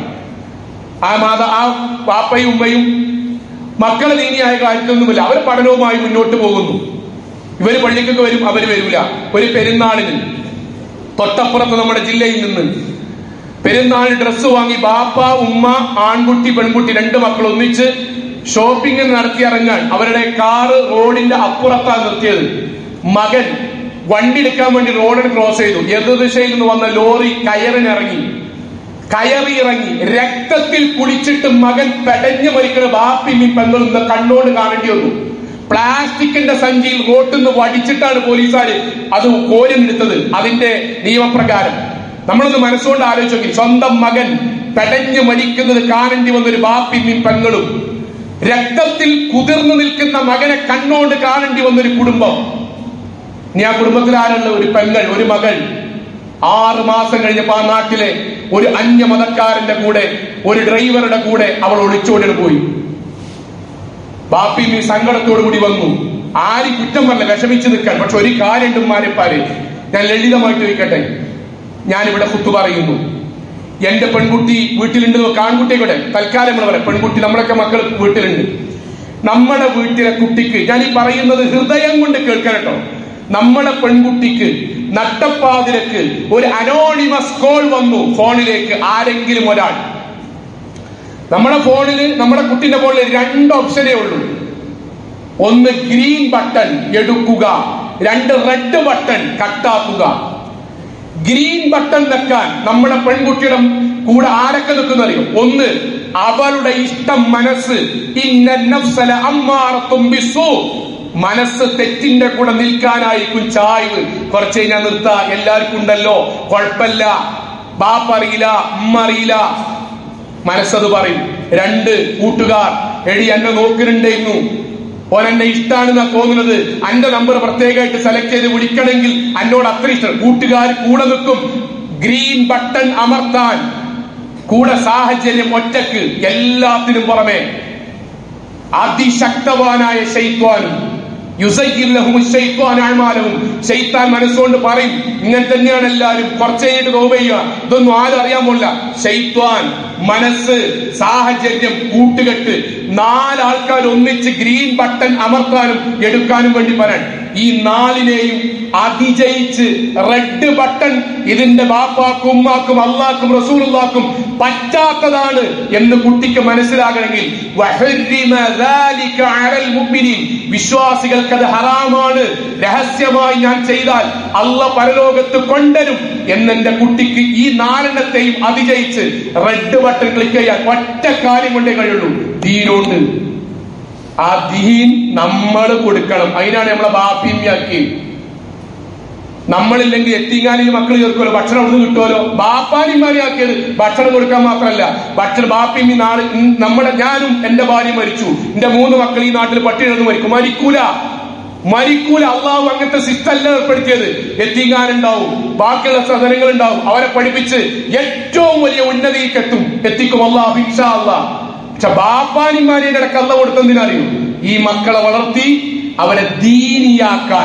ആ മാതാ ആ പാപ്പയും ഉമ്മയും മക്കളെ ദീനിയായ കാര്യത്തിലൊന്നുമില്ല അവർ പഠനവുമായി മുന്നോട്ട് പോകുന്നു ഇവര് പള്ളിക്കൊക്കെ വരും അവര് വരില്ല ഒരു പെരുന്നാളിന് തൊട്ടപ്പുറത്ത് നമ്മുടെ ജില്ലയിൽ നിന്ന് പെരുന്നാൾ ഡ്രസ്സ് വാങ്ങി ബാപ്പ ഉമ്മ ആൺകുട്ടി പെൺകുട്ടി രണ്ട് മക്കൾ ഒന്നിച്ച് ഷോപ്പിംഗ് നടത്തി ഇറങ്ങാൻ അവരുടെ കാറ് റോഡിന്റെ അപ്പുറത്താണ് നിർത്തിയത് മകൻ വണ്ടി എടുക്കാൻ വേണ്ടി റോഡ് ക്രോസ് ചെയ്തു എതിർദിശയിൽ നിന്ന് വന്ന ലോറി കയറിനിറങ്ങി കയറി ഇറങ്ങി രക്തത്തിൽ കുളിച്ചിട്ട് മകൻ പെടഞ്ഞു മരിക്കുന്ന ബാപ്പിമ്മി പെങ്ങളും ഇന്ന് കണ്ണോട് കാണേണ്ടി വന്നു പ്ലാസ്റ്റിക്കിന്റെ സഞ്ചിയിൽ റോട്ടിൽ നിന്ന് വടിച്ചിട്ടാണ് പോലീസുകാര് അത് കോരിനെടുത്തത് അതിന്റെ നിയമപ്രകാരം നമ്മളൊന്ന് മനസ്സുകൊണ്ട് ആലോചിച്ച് നോക്കി സ്വന്തം മകൻ പെടഞ്ഞു മരിക്കുന്നത് കാണേണ്ടി വന്നൊരു ബാപ്പിമ്മി പെങ്ങളും രക്തത്തിൽ കുതിർന്നു നിൽക്കുന്ന മകനെ കണ്ണോണ്ട് കാണേണ്ടി വന്നൊരു കുടുംബം ഇനി ആ കുടുംബത്തിൽ ആരുള്ള ഒരു പെങ്ങൾ ഒരു മകൾ ആറ് മാസം കഴിഞ്ഞപ്പോ ആ നാട്ടിലെ ഒരു അന്യമതക്കാരന്റെ കൂടെ ഒരു ഡ്രൈവറുടെ കൂടെ അവൾ ഒളിച്ചോടിന് പോയി ബാപ്പി നീ സങ്കടത്തോടു കൂടി വന്നു ആര് കുറ്റം പറഞ്ഞ വിഷമിച്ച് നിൽക്കാൻ പക്ഷെ ഒരു കാര്യമുണ്ട് മാരിപ്പാര് ഞാൻ ലളിതമായിട്ട് ചോദിക്കട്ടെ ഞാൻ ഇവിടെ കുത്തു പറയുന്നു എന്റെ പെൺകുട്ടി വീട്ടിലുണ്ട് കാൺകുട്ടിയുടെ തൽക്കാലം നമ്മൾ പറയാം പെൺകുട്ടി നമ്മളൊക്കെ മക്കൾ വീട്ടിലുണ്ട് നമ്മുടെ വീട്ടിലെ കുട്ടിക്ക് ഞാൻ ഈ പറയുന്നത് ഹൃദയം കൊണ്ട് കേൾക്കണം കേട്ടോ നമ്മുടെ പെൺകുട്ടിക്ക് നട്ടപ്പാതിരക്ക് ഒരു അനോണിമസ് കോൾ വന്നു ഫോണിലേക്ക് ആരെങ്കിലും ഒരാൾ നമ്മുടെ ഫോണിൽ നമ്മുടെ കുട്ടിന്റെ ഫോണിൽ രണ്ട് ഓപ്ഷനേ ഉള്ളൂ ഒന്ന് ഗ്രീൻ ബട്ടൺ എടുക്കുക രണ്ട് റെഡ് ബട്ടൺ കട്ടാക്കുക ഗ്രീൻ ബട്ടൺ വെക്കാൻ നമ്മുടെ പെൺകുട്ടിയുടെ കൂടെ ആരൊക്കെ നിൽക്കുന്നറിയോ ഒന്ന് അവളുടെ ഇഷ്ടം മനസ്സ് ഇന്ന നഫ്സല അമ്മാറത്തും ബിസ്സൂ മനസ്സ് തെറ്റിന്റെ കൂടെ നിൽക്കാനായിരിക്കും ചായ്വ് കുറച്ച് കഴിഞ്ഞാൽ നിർത്ത എല്ലാവർക്കും ഉണ്ടല്ലോ കുഴപ്പമില്ല ബാപ്പ അറിയില്ല ഉമ്മ അറിയില്ല മനസ്സത് പറയും രണ്ട് കൂട്ടുകാർ എടി എന്നെ നോക്കുന്നുണ്ടായിരുന്നു ഓൻ എന്നെ ഇഷ്ടാണെന്നാ തോന്നുന്നത് അന്റെ നമ്പർ പ്രത്യേകമായിട്ട് സെലക്ട് ചെയ്ത് വിളിക്കണമെങ്കിൽ എന്നോട് അത്ര ഇഷ്ടം കൂട്ടുകാർ കൂടെ നിൽക്കും ഗ്രീൻ ബട്ടൺ അമർത്താൻ കൂടെ സാഹചര്യം ഒറ്റക്ക് എല്ലാത്തിനും പുറമെ അതിശക്തവാനായ ശൈത്വാനും ശൈത്താൻ മനസ്സുകൊണ്ട് പറയും ഇങ്ങനെ തന്നെയാണ് എല്ലാവരും കുറച്ച് കഴിഞ്ഞിട്ട് തോപ ചെയ്യുക ഇതൊന്നും ആരും അറിയാൻ പോലില്ല ശൈത്വാൻ മനസ്സ് സാഹചര്യം കൂട്ടുകെട്ട് നാലാൾക്കാർ ഒന്നിച്ച് ഗ്രീൻ ബട്ടൺ അമർത്താനും എടുക്കാനും വേണ്ടി പറയാൻ ഈ നാലിനെയും അതിജയിച്ച് റെഡ് ബട്ടൺ ഇതിന്റെ ബാപ്പാക്കും ഉമ്മാക്കും അള്ളാക്കും റസൂലുള്ളാക്കും പറ്റാത്തതാണ് എന്ന് കുട്ടിക്ക് മനസ്സിലാകണമെങ്കിൽ വഹരിമ ذلك على المؤمنين. വിശ്വാസികൾക്ക് അത് ഹറാമാണ് രഹസ്യമായി ഞാൻ ചെയ്താൽ അല്ല പരലോകത്ത് കൊണ്ടരും എന്നെന്റെ കുട്ടിക്ക് ഈ നാലെണ്ണത്തെയും അതിജയിച്ച് റെഡ് ബട്ടൺ ക്ലിക്ക് ചെയ്യാൻ ഒറ്റ കാര്യം കൊണ്ടേ കഴിയുള്ളൂ ദീനുണ്ട് ആ ദീൻ നമ്മൾ കൊടുക്കണം അതിനാണ് നമ്മളെ ബാപ്പിമ്യാക്കി നമ്മളില്ലെങ്കിൽ എത്തിങ്ങാനും മക്കൾ ചേർക്കുമല്ലോ ഭക്ഷണം അവിടുന്ന് കിട്ടുമല്ലോ ബാപ്പാനിമാരിയാക്കിയത് ഭക്ഷണം കൊടുക്കാൻ മാത്രമല്ല ഭക്ഷണം ബാപ്പിമ്മി നാളെ ഉം നമ്മുടെ ഞാനും എന്റെ ഭാര്യ മരിച്ചു എന്റെ മൂന്ന് മക്കൾ ഈ നാട്ടിൽ പട്ടിണി കിടന്ന് മരിക്കും മരിക്കൂല മരിക്കൂല അള്ളാഹു അങ്ങനത്തെ സിസ്റ്റല്ല ഏർപ്പെടുത്തിയത് എത്തിങ്ങാനുണ്ടാവും ബാക്കിയുള്ള സദനങ്ങൾ ഉണ്ടാവും അവരെ പഠിപ്പിച്ച് ഏറ്റവും വലിയ ഉന്നതിക്ക് എത്തും എത്തിക്കും അള്ളാഹു ഇൻഷാ അള്ളാഹ് പക്ഷെ ബാപ്പാനിമാരെ ഇടക്ക് അല്ല കൊടുത്തെന്തിനറിയോ ഈ മക്കളെ വളർത്തി അവരെ ദീനിയാക്കാൻ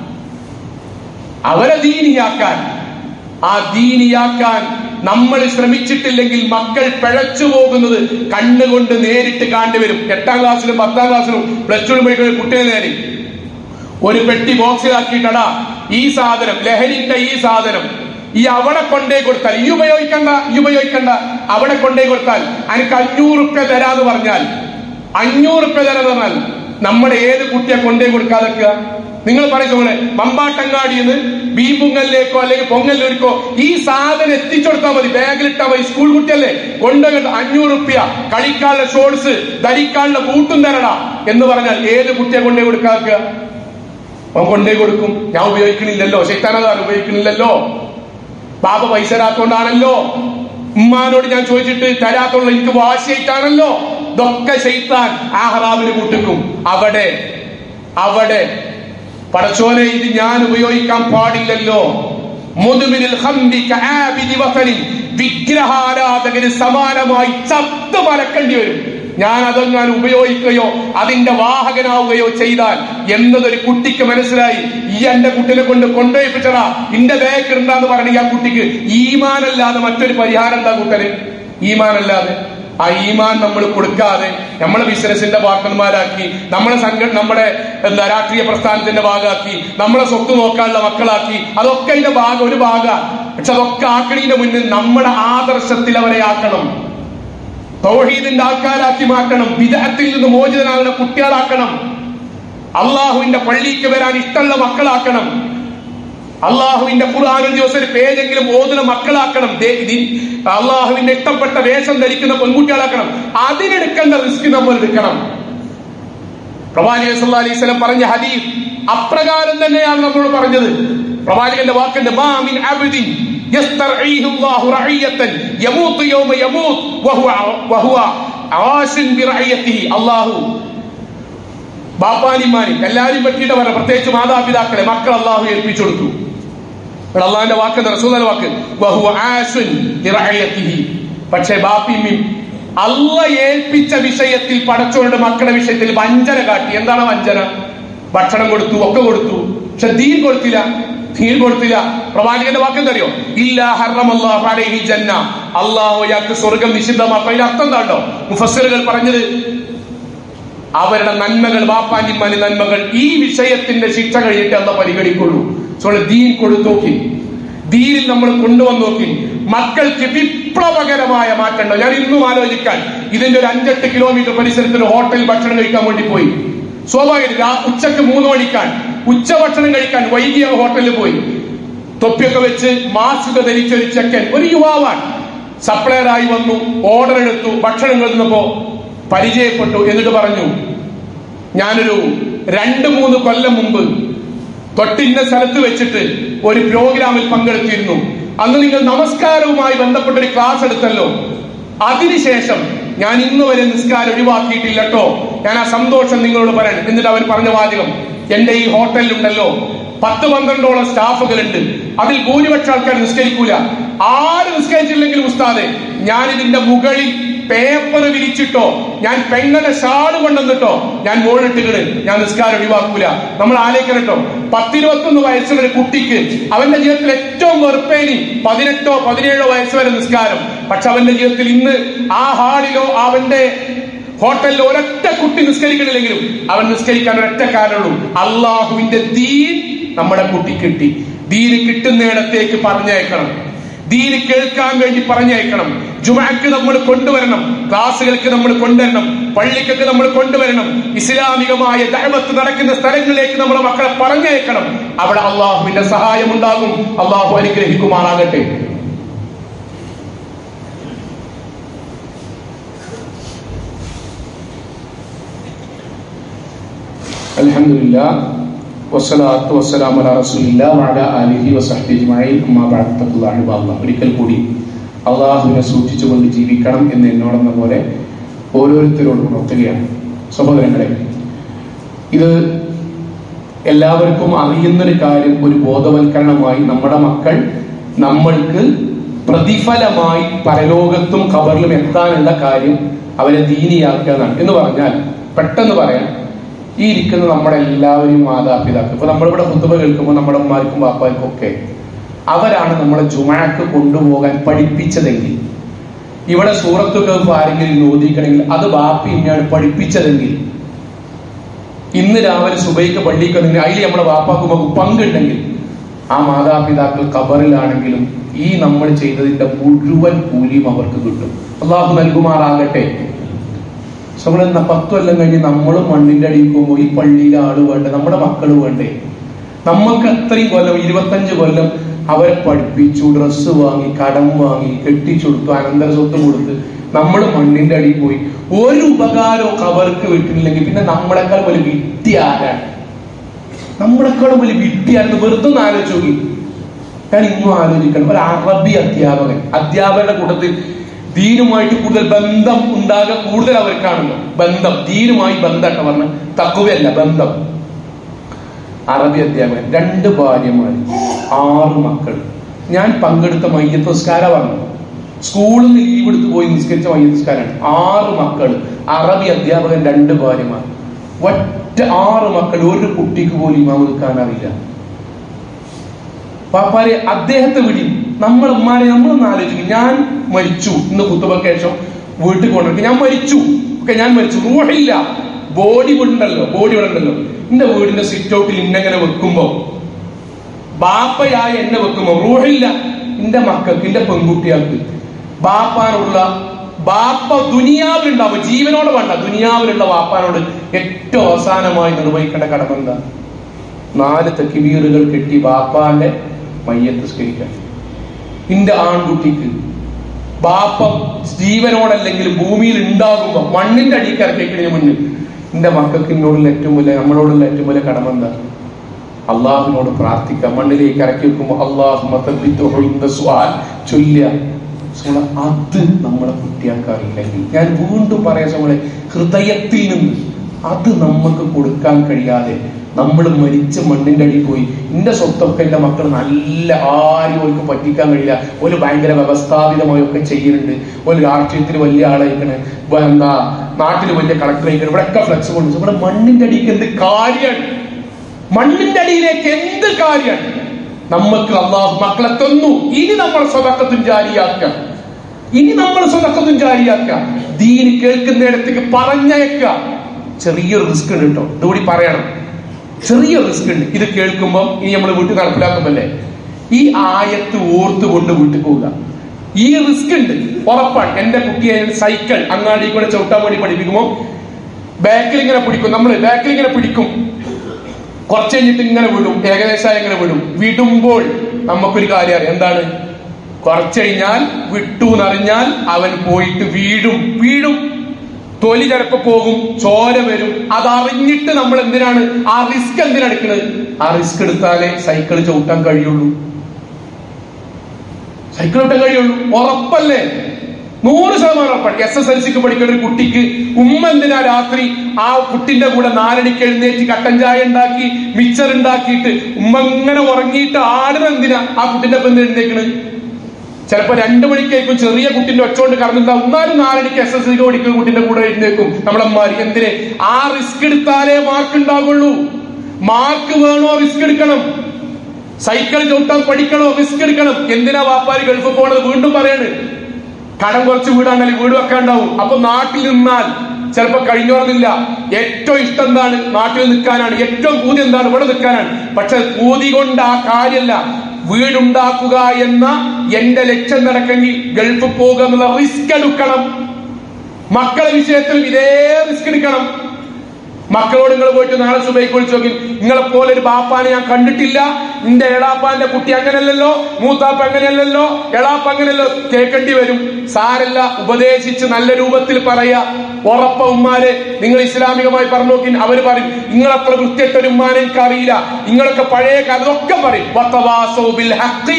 അവരെ ദീനിയാക്കാൻ ആ ദീനിയാക്കാൻ നമ്മൾ ശ്രമിച്ചിട്ടില്ലെങ്കിൽ മക്കൾ പിഴച്ചു പോകുന്നത് കണ്ണുകൊണ്ട് നേരിട്ട് കാണേണ്ടി എട്ടാം ക്ലാസ്സിലും പത്താം ക്ലാസ്സിലും പ്ലസ് ടു പഠിക്കുന്ന കുട്ടികളെ നേരി ഒരു പെട്ടി ബോക്സിലാക്കിയിട്ടടാ ഈ സാധനം ലഹരിന്റെ ഈ സാധനം ഈ അവിടെ കൊണ്ടേ കൊടുത്താൽ ഈ ഉപയോഗിക്കണ്ട ഈ ഉപയോഗിക്കണ്ട അവിടെ കൊണ്ടേ കൊടുത്താൽ എനിക്ക് അഞ്ഞൂറ് റുപ്യ തരാന്ന് പറഞ്ഞാൽ അഞ്ഞൂറ് റുപ്യ തരാന്ന് പറഞ്ഞാൽ നമ്മുടെ ഏത് കുട്ടിയെ കൊണ്ടേ കൊടുക്കാതൊക്കെ നിങ്ങൾ പറയുന്ന മമ്പാട്ടങ്ങാടിന്ന് ബീമ്പുങ്ങലിലേക്കോ അല്ലെങ്കിൽ പൊങ്ങലിലേക്കോ ഈ സാധനം എത്തിച്ചു കൊടുത്താൽ മതി ബാഗിലിട്ടാൽ മതി സ്കൂൾ കുട്ടിയല്ലേ കൊണ്ടുപോയി അഞ്ഞൂറ് റുപ്യ കളിക്കാനുള്ള ഷോർട്സ് ധരിക്കാനുള്ള ബൂട്ടും തരടാ എന്ന് പറഞ്ഞാൽ ഏത് കുട്ടിയെ കൊണ്ടേ കൊടുക്കാക്കുക അവൻ കൊണ്ടേ കൊടുക്കും ഞാൻ ഉപയോഗിക്കണില്ലല്ലോ ശൈത്താനതാർ ഉപയോഗിക്കണില്ലല്ലോ ബാബ പൈസ തരാത്തോണ്ടാണല്ലോ ഉമ്മാനോട് ഞാൻ ചോദിച്ചിട്ട് തരാത്തോണ്ട് എനിക്ക് വാശിയായിട്ടാണല്ലോ ഇതൊക്കെ ശൈത്താൻ ആ ഹറാമിന് കൂട്ടിക്കും അവിടെ അവിടെ പടച്ചോനെ ഇത് ഞാൻ ഉപയോഗിക്കാൻ പാടില്ലല്ലോ മുതുമിനിൽ ഹംദി കആബിദി വസനിൻ വിഗ്രഹാരാധകന് സമാനമായി ചത്തു മലക്കേണ്ടി വരും ഞാൻ അതെങ്ങാൻ ഉപയോഗിക്കുകയോ അതിന്റെ വാഹകനാവുകയോ ചെയ്താൽ എന്നതൊരു കുട്ടിക്ക് മനസ്സിലായി ഈ എന്റെ കുട്ടിനെ കൊണ്ട് കൊണ്ടുപോയിപ്പിച്ചടാ ഇന്റെ ബാക്കിലുണ്ടാന്ന് പറഞ്ഞ ആ കുട്ടിക്ക് ഈമാനല്ലാതെ മറ്റൊരു പരിഹാരം എന്താ കൂട്ടന് ഈമാനല്ലാതെ ആ ഈമാൻ നമ്മൾ കൊടുക്കാതെ നമ്മളെ ബിസിനസിന്റെ പാർട്ട്ണർമാരാക്കി നമ്മളെ സംഘ നമ്മുടെ എന്താ രാഷ്ട്രീയ പ്രസ്ഥാനത്തിന്റെ ഭാഗമാക്കി നമ്മളെ സ്വത്ത് നോക്കാനുള്ള മക്കളാക്കി അതൊക്കെ അതിന്റെ ഭാഗം ഒരു ഭാഗം പക്ഷെ അതൊക്കെ ആക്കണീന്റെ മുന്നിൽ നമ്മുടെ ആദർശത്തിൽ അവരെ ആക്കണം തൗഹീദിന്റെ ആൾക്കാരാക്കി മാറ്റണം വിദഗ്ധത്തിൽ നിന്ന് മോചിതനാകുന്ന കുട്ടികളാക്കണം അള്ളാഹുവിന്റെ പള്ളിക്ക് വരാൻ ഇഷ്ടമുള്ള മക്കളാക്കണം അള്ളാഹുവിന്റെ ഖുർആൻ ഒരു ദിവസം ഒരു പേജെങ്കിലും ഓതുന്ന മക്കളാക്കണം ദേ- ദി- അള്ളാഹുവിന്റെ ഇഷ്ടപ്പെട്ട വേഷം ധരിക്കുന്ന പെൺകുട്ടികളാക്കണം അതിനെടുക്കേണ്ട റിസ്ക് നമ്മൾ എടുക്കണം പ്രവാചകൻ സല്ലല്ലാഹു അലൈഹി വസല്ലം പറഞ്ഞ ഹദീസ് അപ്രകാരം തന്നെയാണ് നമ്മൾ പറഞ്ഞത് പ്രവാചകന്റെ വാക്കുണ്ട് മാ മിൻ അബ്ദിൻ യസ്തർഈഹു അല്ലാഹു റഈയത്തൻ യമൂത്ത് യൗമ യമൂത്ത് വഹുവ വഹുവ ആശിൻ ബിറഈയത്തിഹി അല്ലാഹു ബാപ്പാനിമാരി എല്ലാരും പറ്റിയിട്ട് പറഞ്ഞ പ്രത്യേകിച്ച് മാതാപിതാക്കളെ മക്കൾ അള്ളാഹു ഏൽപ്പിച്ചു കൊടുത്തു ഇവിടെ അള്ളാഹിന്റെ വാക്ക് റസൂലിന്റെ വാക്ക് വഹുവ ആശുൻ ബിറഈയത്തിഹി പക്ഷേ ബാപ്പിയും അല്ല ഏൽപ്പിച്ച വിഷയത്തിൽ പടച്ചോളുടെ മക്കളുടെ വിഷയത്തിൽ വഞ്ചന കാട്ടി എന്താണ് വഞ്ചന ഭക്ഷണം കൊടുത്തു ഒക്കെ കൊടുത്തു പക്ഷെ ദീൻ കൊടുത്തില്ല ദീൻ കൊടുത്തില്ല പ്രവാചകന്റെ വാക്ക് എന്തറിയോ ഇല്ല ഹറമല്ലാഹു അലൈഹി ജന്ന അള്ളാഹു അയാൾക്ക് സ്വർഗം നിഷിദ്ധമാക്കും അതിന്റെ അർത്ഥം എന്താണ്ടോ മുഫസ്സിറുകൾ പറഞ്ഞത് അവരുടെ നന്മകൾ വാപ്പാന്റിമാന്റെ നന്മകൾ ഈ വിഷയത്തിന്റെ ശിക്ഷ കഴിഞ്ഞിട്ട് അല്ല പരിഗണിക്കുള്ളൂ സോ ദീൻ കൊടുത്തു നോക്കി ദീനിൽ നമ്മൾ കൊണ്ടുവന്ന് നോക്കി മക്കൾക്ക് വിപ്ലവകരമായ മാറ്റമുണ്ടോ ഞാൻ ഇന്നും ആലോചിക്കാൻ ഇതിന്റെ ഒരു അഞ്ചെട്ട് കിലോമീറ്റർ പരിസരത്ത് ഒരു ഹോട്ടലിൽ ഭക്ഷണം കഴിക്കാൻ വേണ്ടി പോയി സ്വാഭാവികം രാ- ഉച്ചക്ക് മൂന്ന് മണിക്കാൻ ഉച്ചഭക്ഷണം കഴിക്കാൻ വൈകിയ ഹോട്ടലിൽ പോയി തൊപ്പിയൊക്കെ വെച്ച് മാസ്ക് ധരിച്ച ഒരു ചെക്കൻ ഒരു യുവാവാൻ സപ്ലയറായി വന്നു ഓർഡർ എടുത്തു ഭക്ഷണം കഴിക്കുന്നപ്പോ പരിചയപ്പെട്ടു എന്നിട്ട് പറഞ്ഞു ഞാനൊരു രണ്ട് മൂന്ന് കൊല്ലം മുമ്പ് തൊട്ടിന്ന സ്ഥലത്ത് വെച്ചിട്ട് ഒരു പ്രോഗ്രാമിൽ പങ്കെടുത്തിരുന്നു അന്ന് നിങ്ങൾ നമസ്കാരവുമായി ബന്ധപ്പെട്ട ഒരു ക്ലാസ് എടുത്തല്ലോ അതിനുശേഷം ഞാൻ ഇന്ന് വരെ നിസ്കാരം ഒഴിവാക്കിയിട്ടില്ല കേട്ടോ ഞാൻ ആ സന്തോഷം നിങ്ങളോട് പറയാൻ എന്നിട്ട് അവൻ പറഞ്ഞ വാചകം എന്റെ ഈ ഹോട്ടലിലുണ്ടല്ലോ പത്ത് പന്ത്രണ്ടോളം സ്റ്റാഫുകളുണ്ട് അതിൽ ഭൂരിപക്ഷം ആൾക്കാർ നിസ്കരിക്കൂല ആര് നിസ്കരിച്ചില്ലെങ്കിലും ഉസ്താദെ ഞാൻ ഇതിന്റെ മുകളിൽ പേപ്പർ വിരിച്ചിട്ടോ ഞാൻ പെങ്ങളുടെ ഷാള് കൊണ്ടുവന്നിട്ടോ ഞാൻ മോളിട്ടുകള് ഞാൻ നിസ്കാരം ഒഴിവാക്കൂല നമ്മൾ ആലോചിക്കണം കേട്ടോ പത്തിരുപത്തൊന്ന് വയസ്സുള്ള ഒരു കുട്ടിക്ക് അവന്റെ ജീവിതത്തിൽ ഏറ്റവും വെറുപ്പേനി പതിനെട്ടോ പതിനേഴോ വയസ്സ് വരെ നിസ്കാരം പക്ഷെ അവന്റെ ജീവിതത്തിൽ ഇന്ന് ആ ഹാളിലോ അവന്റെ ഹോട്ടലിൽ ഒരൊറ്റ കുട്ടി നിസ്കരിക്കണില്ലെങ്കിലും അവൻ നിസ്കരിക്കാൻ ഒരൊറ്റ കാരണമുള്ളൂ അള്ളാഹുവിന്റെ ദീൻ നമ്മുടെ കുട്ടി കിട്ടി ദീന് കിട്ടുന്നിടത്തേക്ക് പറഞ്ഞയക്കണം ദീന് കേൾക്കാൻ വേണ്ടി പറഞ്ഞയക്കണം ജുമാക്ക് നമ്മൾ കൊണ്ടുവരണം ക്ലാസ്സുകൾക്ക് നമ്മൾ കൊണ്ടുവരണം പള്ളിക്കൊക്കെ നമ്മൾ കൊണ്ടുവരണം ഇസ്ലാമികമായ ദഅവത്ത് നടക്കുന്ന സ്ഥലങ്ങളിലേക്ക് നമ്മുടെ മക്കളെ പറഞ്ഞയക്കണം അവിടെ അള്ളാഹുവിന്റെ സഹായം ഉണ്ടാകും അള്ളാഹു അനുഗ്രഹിക്കുമാറാകട്ടെ അൽഹംദുലില്ലാ വസ്സലാത്തു വസ്സലാമു അലാ റസൂലില്ലാ വഅലാ ആലിഹി വസഹ്ബിഹി അജ്മഈൻ അമ്മാ ബഅദ് തഖ്വല്ലാഹി വഅല്ലാഹ് ഒരിക്കൽ കൂടി അള്ളാഹുവിനെ സൂക്ഷിച്ചുകൊണ്ട് ജീവിക്കണം എന്ന് എന്നോടെന്ന പോലെ ഓരോരുത്തരോടും ഉണർത്തുകയാണ് സഹോദരങ്ങളെ ഇത് എല്ലാവർക്കും അറിയുന്നൊരു കാര്യം ഒരു ബോധവൽക്കരണമായി നമ്മുടെ മക്കൾ നമ്മൾക്ക് പ്രതിഫലമായി പരലോകത്തും ഖബറിലും എത്താനുള്ള കാര്യം അവരെ ദീനിയാക്കുക എന്നാണ് എന്ന് പറഞ്ഞാൽ പെട്ടെന്ന് പറയാം ഈ ഇരിക്കുന്ന നമ്മുടെ എല്ലാവരെയും മാതാപിതാക്കൾ ഇപ്പൊ നമ്മളിവിടെ കുത്തുബ കേൾക്കുമ്പോൾ നമ്മുടെ ഉമ്മാർക്കും ബാപ്പാർക്കും ഒക്കെ അവരാണ് നമ്മളെ ജുമാക്ക് കൊണ്ടുപോകാൻ പഠിപ്പിച്ചതെങ്കിൽ ഇവിടെ സൂറത്ത് കേൾപ്പ് ആരെങ്കിലും നോദിക്കണമെങ്കിൽ അത് ബാപ്പി ഇന്നെയാണ് പഠിപ്പിച്ചതെങ്കിൽ ഇന്ന് രാവിലെ സുബൈക്ക് പള്ളിക്ക് വന്നെങ്കിൽ അതിൽ നമ്മുടെ വാപ്പാക്കും നമുക്ക് പങ്കുണ്ടെങ്കിൽ ആ മാതാപിതാക്കൾ കബറിലാണെങ്കിലും ഈ നമ്മൾ ചെയ്തതിന്റെ മുഴുവൻ കൂലിയും അവർക്ക് കിട്ടും അള്ളാഹു നൽകുമാറാകട്ടെ നമ്മൾ എന്നാ പത്തു കൊല്ലം കഴിഞ്ഞ് നമ്മളും മണ്ണിന്റെ അടിയിൽ പോകുമ്പോൾ ഈ പള്ളിയിലെ ആള് വേണ്ടേ നമ്മുടെ മക്കൾ വേണ്ടേ നമുക്ക് അത്രയും കൊല്ലം ഇരുപത്തഞ്ച് കൊല്ലം അവരെ പഠിപ്പിച്ചു ഡ്രസ്സ് വാങ്ങി കടം വാങ്ങി കെട്ടിച്ചു കൊടുത്തു അനന്തര സ്വത്ത് കൊടുത്ത് നമ്മൾ മണ്ണിന്റെ അടിയിൽ പോയി ഒരു ഉപകാരവും അവർക്ക് കിട്ടുന്നില്ലെങ്കിൽ പിന്നെ നമ്മളെക്കാൾ വലിയ വിട്ടി ആരാണ് നമ്മളെക്കാളും വലിയ വിട്ടിയാണെന്ന് വെറുതെ ഒന്ന് ആലോചിച്ച് നോക്കി ഞാൻ ഇന്നും ആലോചിക്കണം ഒരു അറബി അധ്യാപകൻ അധ്യാപകരുടെ കൂട്ടത്തിൽ ദീനുമായിട്ട് കൂടുതൽ ബന്ധം ഉണ്ടാകുക കൂടുതൽ അവർക്കാണല്ലോ ബന്ധം ദീനുമായി ബന്ധമായിട്ട് പറഞ്ഞ തക്കുവയല്ല ബന്ധം അറബി അധ്യാപകൻ രണ്ട് ഭാര്യമാർ ആറ് മക്കൾ ഞാൻ പങ്കെടുത്ത മയ്യത്ത് നിസ്കാര പറഞ്ഞു സ്കൂളിൽ നിന്ന് ലീവ് എടുത്ത് പോയി നിസ്കരിച്ച മയ്യത്ത് നിസ്കാരമാണ് ആറ് മക്കൾ അറബി അധ്യാപകൻ രണ്ട് ഭാര്യമാർ ഒറ്റ ആറ് മക്കൾ ഒരു കുട്ടിക്ക് പോലും ഇമാം നിൽക്കാൻ അറിയില്ല പാപ്പാരെ അദ്ദേഹത്തെ വിടി നമ്മൾ ഉമ്മാരെ നമ്മളൊന്ന് ആലോചിക്കും ഞാൻ മരിച്ചു ഇന്ന് കുത്തുബക്ക് ശേഷം വീട്ടിൽ കൊണ്ടിരിക്കും ഞാൻ മരിച്ചു ഒക്കെ ഞാൻ മരിച്ചു റൂഹില്ല ബോഡി വീടുണ്ടല്ലോ ബോഡി ഇവിടെ ഉണ്ടല്ലോ എന്റെ വീടിന്റെ സിറ്റ് ഔട്ടിൽ ഇന്നെങ്ങനെ വെക്കുമ്പോ ബാപ്പയായ എന്നെ വെക്കുമ്പോ റൂഹില്ല എന്റെ മക്കൾക്ക് എന്റെ പെൺകുട്ടികൾക്ക് ബാപ്പാനുള്ള ബാപ്പ ദുനിയാവിലുണ്ടാവും ജീവനോട് വേണ്ട ദുനിയാവിലുള്ള ബാപ്പാനോട് ഏറ്റവും അവസാനമായി നിർവഹിക്കേണ്ട കടമ എന്താ നാല് തെക്കിബീറുകൾ കെട്ടി ബാപ്പാന്റെ മയ്യത്ത് സ്കരിക്കാൻ നിന്റെ ആൺകുട്ടിക്ക് ബാപ്പ ജീവനോടല്ലെങ്കിൽ ഭൂമിയിൽ ഉണ്ടാകുമ്പോ മണ്ണിന്റെ അടിയിൽ ഇറക്കിക്കഴിഞ്ഞ മുന്നിൽ നിന്റെ മക്കൾക്ക് എന്നോടുള്ള ഏറ്റവും വലിയ നമ്മളോടുള്ള ഏറ്റവും വലിയ കടമ എന്താ അള്ളാഹുവിനോട് പ്രാർത്ഥിക്കാം മണ്ണിലേക്ക് ഇറക്കി വെക്കുമ്പോൾ അള്ളാഹു ചൊല്ലുക സുഹൃത്തുക്കളെ, അത് നമ്മളെ കുട്ടിയാക്കാറില്ലെങ്കിൽ ഞാൻ വീണ്ടും പറയാം നമ്മളെ ഹൃദയത്തിൽ നിന്ന് അത് നമുക്ക് കൊടുക്കാൻ കഴിയാതെ നമ്മൾ മരിച്ച മണ്ണിന്റെ അടിയിൽ പോയി എന്റെ സ്വത്തൊക്കെ എന്റെ മക്കൾ നല്ല ആരും അവർക്ക് പറ്റിക്കാൻ കഴിയില്ല ഒരു ഭയങ്കര വ്യവസ്ഥാപിതമായി ഒക്കെ ചെയ്യുന്നുണ്ട് ഒരു രാഷ്ട്രീയത്തിൽ വലിയ ആളായിക്കണ് ഇപ്പൊ എന്താ നാട്ടിൽ വലിയ കളക്ടർ ആയിക്കണം ഇവിടെയൊക്കെ ഫ്ലക്സ് കൊണ്ട് ഇവിടെ മണ്ണിന്റെ അടിയിൽ എന്ത് കാര്യമാണ് മണ്ണിന്റെ അടിയിലേക്ക് എന്ത് കാര്യമാണ് നമുക്ക് അള്ളാഹു മക്കളെ തന്നു ഇനി നമ്മൾ സ്വതക്കത്തും ജാരിയാക്കാം ഇനി നമ്മൾ സ്വതക്കത്തും ജാരിയാക്കാം ദീന് കേൾക്കുന്നിടത്തേക്ക് പറഞ്ഞയക്കുക ചെറിയൊരു റിസ്ക് ഉണ്ട് കേട്ടോ ഇതുകൂടി പറയണം ചെറിയ റിസ്ക് ഉണ്ട് ഇത് കേൾക്കുമ്പോൾ ഇനി നമ്മൾ വീട്ടിൽ നടപ്പിലാക്കുമല്ലേ ഈ ആയത്ത് ഓർത്തുകൊണ്ട് വീട്ടിൽ പോവുക ഈ റിസ്ക് ഉണ്ട് ഉറപ്പാണ് എന്റെ കുട്ടിയെ സൈക്കിൾ അങ്ങാടി കൂടെ ചവിട്ടാൻ വേണ്ടി പഠിപ്പിക്കുമ്പോൾ ബാക്കിൽ ഇങ്ങനെ പിടിക്കും നമ്മൾ ബാക്കിൽ ഇങ്ങനെ പിടിക്കും കുറച്ച് കഴിഞ്ഞിട്ട് ഇങ്ങനെ വിടും ഏകദേശം ഇങ്ങനെ വിടും വിടുമ്പോൾ നമുക്കൊരു കാര്യം അറിയാം എന്താണ് കുറച്ച് കഴിഞ്ഞാൽ വിട്ടു എന്നറിഞ്ഞാൽ അവൻ പോയിട്ട് വീഴും വീഴും തൊലി ചിലപ്പോ പോകും ചോര വരും അതറിഞ്ഞിട്ട് നമ്മൾ എന്തിനാണ് ആ റിസ്ക് എന്തിനാ എടുക്കുന്നത് ആ റിസ്ക് എടുത്താലേ സൈക്കിൾ ചവിട്ടാൻ കഴിയുള്ളൂ സൈക്കിൾ ചവിട്ടാൻ കഴിയുള്ളൂ ഉറപ്പല്ലേ നൂറ് ശതമാനം ഉറപ്പാണ് എസ് എസ് എൽ സിക്ക് പഠിക്കുന്ന ഒരു കുട്ടിക്ക് ഉമ്മ എന്തിനാ രാത്രി ആ കുട്ടിന്റെ കൂടെ നാലണിക്ക് എഴുന്നേറ്റ് കട്ടൻ ചായ ഉണ്ടാക്കി മിച്ചർ ഉണ്ടാക്കിയിട്ട് ഉമ്മ ഇങ്ങനെ ഉറങ്ങിയിട്ട് ആടുന്ന എന്തിനാ ആ കുട്ടിന്റെ ഒപ്പം എന്തിനാ എഴുന്നേക്കണ് ചിലപ്പോ രണ്ടു മണിക്കായിരിക്കും ചെറിയ കുട്ടിന്റെ ഒച്ചോണ്ട് കറന്നുണ്ടാവും എന്നാലും നാലണിക്ക് എസ് എസ് സിക്ക് പഠിക്കുന്ന കുട്ടിന്റെ കൂടെ എഴുന്നേക്കും നമ്മളമ്മാര് എന്തിന് ആ റിസ്ക് എടുത്താലേ മാർക്ക് ഉണ്ടാകുള്ളൂ മാർക്ക് വേണോ റിസ്ക് എടുക്കണം സൈക്കിൾ ചവിട്ടാൻ പഠിക്കണോ റിസ്ക് എടുക്കണം എന്തിനാ വാപ്പാര് ഗൾഫ് പോണത് വീണ്ടും പറയാണ് കടം കുറച്ച് വീടാണെങ്കിൽ വീട് വെക്കാണ്ടാവും അപ്പൊ നാട്ടിൽ നിന്നാൽ ചിലപ്പോ കഴിഞ്ഞോണമെന്നില്ല ഏറ്റവും ഇഷ്ടം എന്താണ് നാട്ടിൽ നിൽക്കാനാണ് ഏറ്റവും പൂതി എന്താണ് ഇവിടെ നിൽക്കാനാണ് പക്ഷെ പൂതി കൊണ്ട് ആ കാര്യമല്ല വീടുണ്ടാക്കുക എന്ന എന്റെ ലക്ഷ്യം നടക്കെങ്കിൽ ഗൾഫ് പോകുക എന്നുള്ള റിസ്ക് എടുക്കണം മക്കളെ വിഷയത്തിൽ ഇതേ റിസ്ക് എടുക്കണം മക്കളോട് നിങ്ങൾ പോയിട്ട് നാളെ സുബൈക്ക് വിളിച്ചു നോക്കി നിങ്ങളെ പോലെ ഒരു ബാപ്പാനെ ഞാൻ കണ്ടിട്ടില്ല നിന്റെ എളാപ്പാന്റെ കുട്ടി അങ്ങനെയല്ലല്ലോ മൂത്താപ്പ അങ്ങനെയല്ലല്ലോ എളാപ്പ അങ്ങനെയല്ലോ കേൾക്കേണ്ടി വരും സാരല്ല ഉപദേശിച്ച് നല്ല രൂപത്തിൽ പറയാ ഉറപ്പ ഉമ്മാരെ നിങ്ങൾ ഇസ്ലാമികമായി പറഞ്ഞു നോക്കി അവര് പറയും നിങ്ങളത്ര വൃത്തിയിട്ട ഒരു ഉമ്മാനെ എനിക്ക് അറിയില്ല നിങ്ങളൊക്കെ പഴയ കാലം ഒക്കെ പറയും വത്തവാസൗ ബിൽ ഹഖി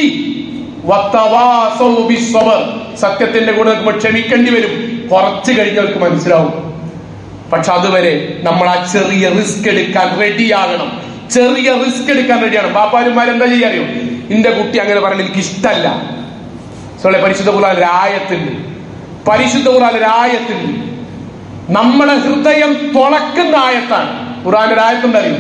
വത്തവാസൗ ബിസ്സബർ. സത്യത്തിന്റെ കൂടെ നിൽക്കുമ്പോൾ ക്ഷമിക്കേണ്ടി വരും കുറച്ച് കഴിഞ്ഞവർക്ക് മനസ്സിലാവും പക്ഷെ അതുവരെ നമ്മൾ ആ ചെറിയ റിസ്ക് എടുക്കാൻ റെഡിയാകണം ചെറിയ റിസ്ക് എടുക്കാൻ റെഡിയാണ് പാപ്പാരുമാർ എന്താ ചെയ്യാറിയോ എന്റെ കുട്ടി അങ്ങനെ പറഞ്ഞ എനിക്ക് ഇഷ്ടമല്ല സോളെ പരിശുദ്ധ ഖുർആൻ രായത്തുണ്ട് പരിശുദ്ധ ഖുർആൻ രായത്തുണ്ട് നമ്മുടെ ഹൃദയം തുളക്കുന്ന ആയത്താണ് ഖുർആന്റെ രായത്തുണ്ട് അറിയും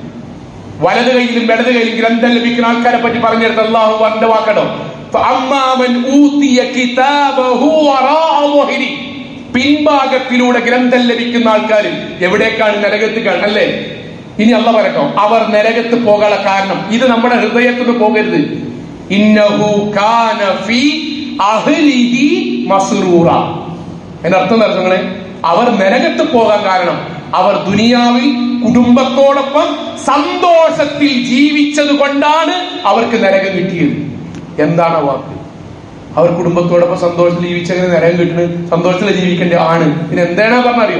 വലത് കൈയിലും ഇടത് കൈയിലും ഗ്രന്ഥം ലഭിക്കുന്ന ആൾക്കാരെ പറ്റി പറഞ്ഞെടുത്ത് അള്ളാഹു പറഞ്ഞ വാക്കടോ ഫഅമ്മാമൻ ഊതിയ കിതാബഹു വറാഅ ളുഹരി. പിൻഭാഗത്തിലൂടെ ഗ്രന്ഥം ലഭിക്കുന്ന ആൾക്കാർ എവിടേക്കാണ് നരകത്ത് അല്ലേ ഇനി അല്ല പറയട്ടോ അവർ നരകത്ത് പോകാനുള്ള കാരണം ഇത് നമ്മുടെ ഹൃദയത്തിൽ നിന്ന് പോകരുത് ഇന്നഹു കാന ഫീ അഹ്ലിഹി മസ്റൂറ എന്നർത്ഥം നിങ്ങളെ അവർ നരകത്ത് പോകാൻ കാരണം അവർ ദുനിയാവിൽ കുടുംബത്തോടൊപ്പം സന്തോഷത്തിൽ ജീവിച്ചത് കൊണ്ടാണ് അവർക്ക് നരകം കിട്ടിയത് എന്താണ് ആ വാക്ക് അവർ കുടുംബത്തോടൊപ്പം സന്തോഷത്തിൽ ജീവിച്ചങ്ങനെ നരകം കിട്ടുന്നത് സന്തോഷത്തിൽ ജീവിക്കേണ്ട ആണ് പിന്നെ എന്താണ് പറഞ്ഞറിയോ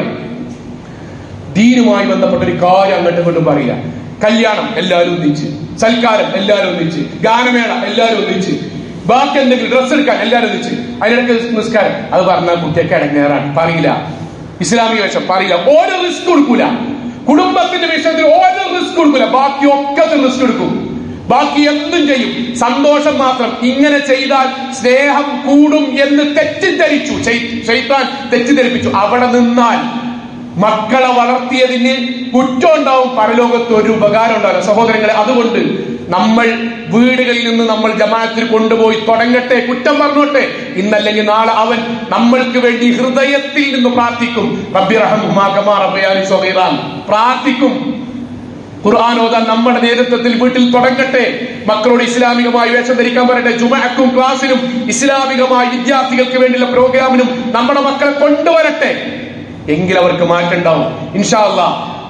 ദീനുമായി ബന്ധപ്പെട്ട ഒരു കാര്യം അങ്ങോട്ടും ഇങ്ങോട്ടും പറയുക കല്യാണം എല്ലാവരും ഒന്നിച്ച് സൽക്കാരം എല്ലാവരും ഒന്നിച്ച് ഗാനമേള എല്ലാവരും ഒന്നിച്ച് ബാക്കി എന്തെങ്കിലും ഡ്രസ്സ് എടുക്കാൻ എല്ലാവരും ഒന്നിച്ച് അതിനിടയ്ക്ക് നിസ്കാരം അത് പറഞ്ഞാൽ കുട്ടിയൊക്കെ ഇടങ്ങേറാണ് പറയില്ല ഇസ്ലാമിക വേഷം പറയില്ല ഓരോ റിസ്ക് കൊടുക്കൂല കുടുംബത്തിന്റെ വിഷയത്തിൽ ഓരോ റിസ്ക് കൊടുക്കൂല ബാക്കി ഒക്കെ റിസ്ക് എടുക്കും ബാക്കി എന്തും ചെയ്യും സന്തോഷം മാത്രം ഇങ്ങനെ ചെയ്താൽ സ്നേഹം കൂടും എന്ന് തെറ്റിദ്ധരിച്ചു ചെയ്താൻ തെറ്റിദ്ധരിപ്പിച്ചു അവിടെ നിന്നാൽ മക്കളെ വളർത്തിയതിന് കുറ്റം ഉണ്ടാവും പരലോകത്ത് ഒരു ഉപകാരം ഉണ്ടാവില്ല സഹോദരങ്ങളെ അതുകൊണ്ട് നമ്മൾ വീടുകളിൽ നിന്ന് നമ്മൾ ജമാഅത്തിൽ കൊണ്ടുപോയി തുടങ്ങട്ടെ കുറ്റം പറഞ്ഞോട്ടെ ഇന്നല്ലെങ്കിൽ നാളെ അവൻ നമ്മൾക്ക് വേണ്ടി ഹൃദയത്തിൽ നിന്ന് പ്രാർത്ഥിക്കും റബ്ബി റഹ്മാ കമാ റബ്ബയാനി സഗീറാൻ. പ്രാർത്ഥിക്കും ഖുർആൻ ഓതാൻ നമ്മുടെ നേതൃത്വത്തിൽ വീട്ടിൽ തുടങ്ങട്ടെ മക്കളോട് ഇസ്ലാമികമായി വേഷം ധരിക്കാൻ പറയട്ടെ ജുമഅക്കും ക്ലാസ്സിനും ഇസ്ലാമികമായി വിദ്യാർത്ഥികൾക്ക് വേണ്ടിയുള്ള പ്രോഗ്രാമിനും നമ്മുടെ മക്കളെ കൊണ്ടുവരട്ടെ എങ്കിൽ അവർക്ക് മാറ്റണ്ടാവും ഇൻഷാ അല്ലാ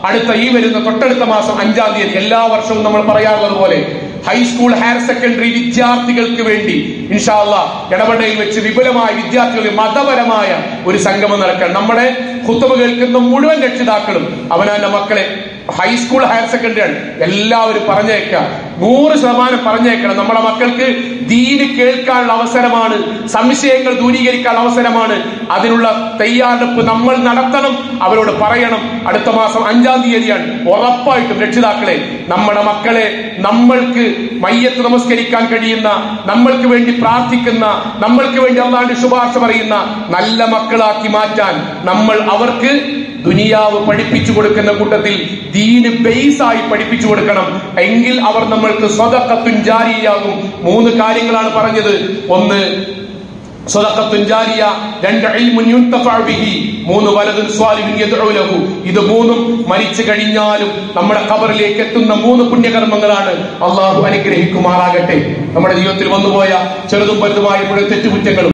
അടുത്ത ഈ വരുന്ന തൊട്ടടുത്ത മാസം അഞ്ചാം തീയതി എല്ലാ വർഷവും നമ്മൾ പറയാറുള്ളത് പോലെ ഹൈസ്കൂൾ ഹയർ സെക്കൻഡറി വിദ്യാർത്ഥികൾക്ക് വേണ്ടി ഇൻഷാല്ല ഇടപെടയിൽ വെച്ച് വിപുലമായ വിദ്യാർത്ഥികളുടെ മതപരമായ ഒരു സംഗമം നടക്കണം നമ്മുടെ കുത്തുബ കേൾക്കുന്ന മുഴുവൻ രക്ഷിതാക്കളും അവനവന്റെ മക്കളെ ഹൈസ്കൂൾ ഹയർ സെക്കൻഡറി ആണ് എല്ലാവരും പറഞ്ഞേക്കാം നൂറ് ശതമാനം പറഞ്ഞേക്കണം നമ്മുടെ മക്കൾക്ക് ദീന് കേൾക്കാനുള്ള അവസരമാണ് സംശയങ്ങൾ ദൂരീകരിക്കാനുള്ള അവസരമാണ് അതിനുള്ള തയ്യാറെടുപ്പ് നമ്മൾ നടത്തണം അവരോട് പറയണം അടുത്ത മാസം അഞ്ചാം തീയതിയാണ് ഉറപ്പായിട്ടും രക്ഷിതാക്കളെ നമ്മുടെ മക്കളെ നമ്മൾക്ക് മയ്യത്ത് നമസ്കരിക്കാൻ കഴിയുന്ന നമ്മൾക്ക് വേണ്ടി പ്രാർത്ഥിക്കുന്ന നമ്മൾക്ക് വേണ്ടി അള്ളാണ്ട് ശുപാർശ പറയുന്ന നല്ല മക്കളാക്കി മാറ്റാൻ നമ്മൾ അവർക്ക് ദുനിയാവ് പഠിപ്പിച്ചു കൊടുക്കുന്ന കൂട്ടത്തിൽ ദീന് ബേസ് ആയി പഠിപ്പിച്ചു കൊടുക്കണം എങ്കിൽ അവർ നമ്മൾക്ക് സ്വതക്കത്തും ജാരിയാകും മൂന്ന് കാര്യങ്ങളാണ് പറഞ്ഞത് ഒന്ന് സ്വതക്കത്തും ജാരിയ രണ്ട് ഇൽമുൻ യുൻതഫഅ ബിഹി മൂന്ന് വലതുൻ സ്വാലിഹുൻ യദ്ഉ ലഹു ഇത് മൂന്നും മരിച്ചു കഴിഞ്ഞാലും നമ്മുടെ ഖബറിലേക്ക് എത്തുന്ന മൂന്ന് പുണ്യകർമ്മങ്ങളാണ് അള്ളാഹു അനുഗ്രഹിക്കുമാറാകട്ടെ നമ്മുടെ ജീവിതത്തിൽ വന്നുപോയ ചെറുതും വലുതുമായ മുഴുവൻ തെറ്റുകുറ്റങ്ങളും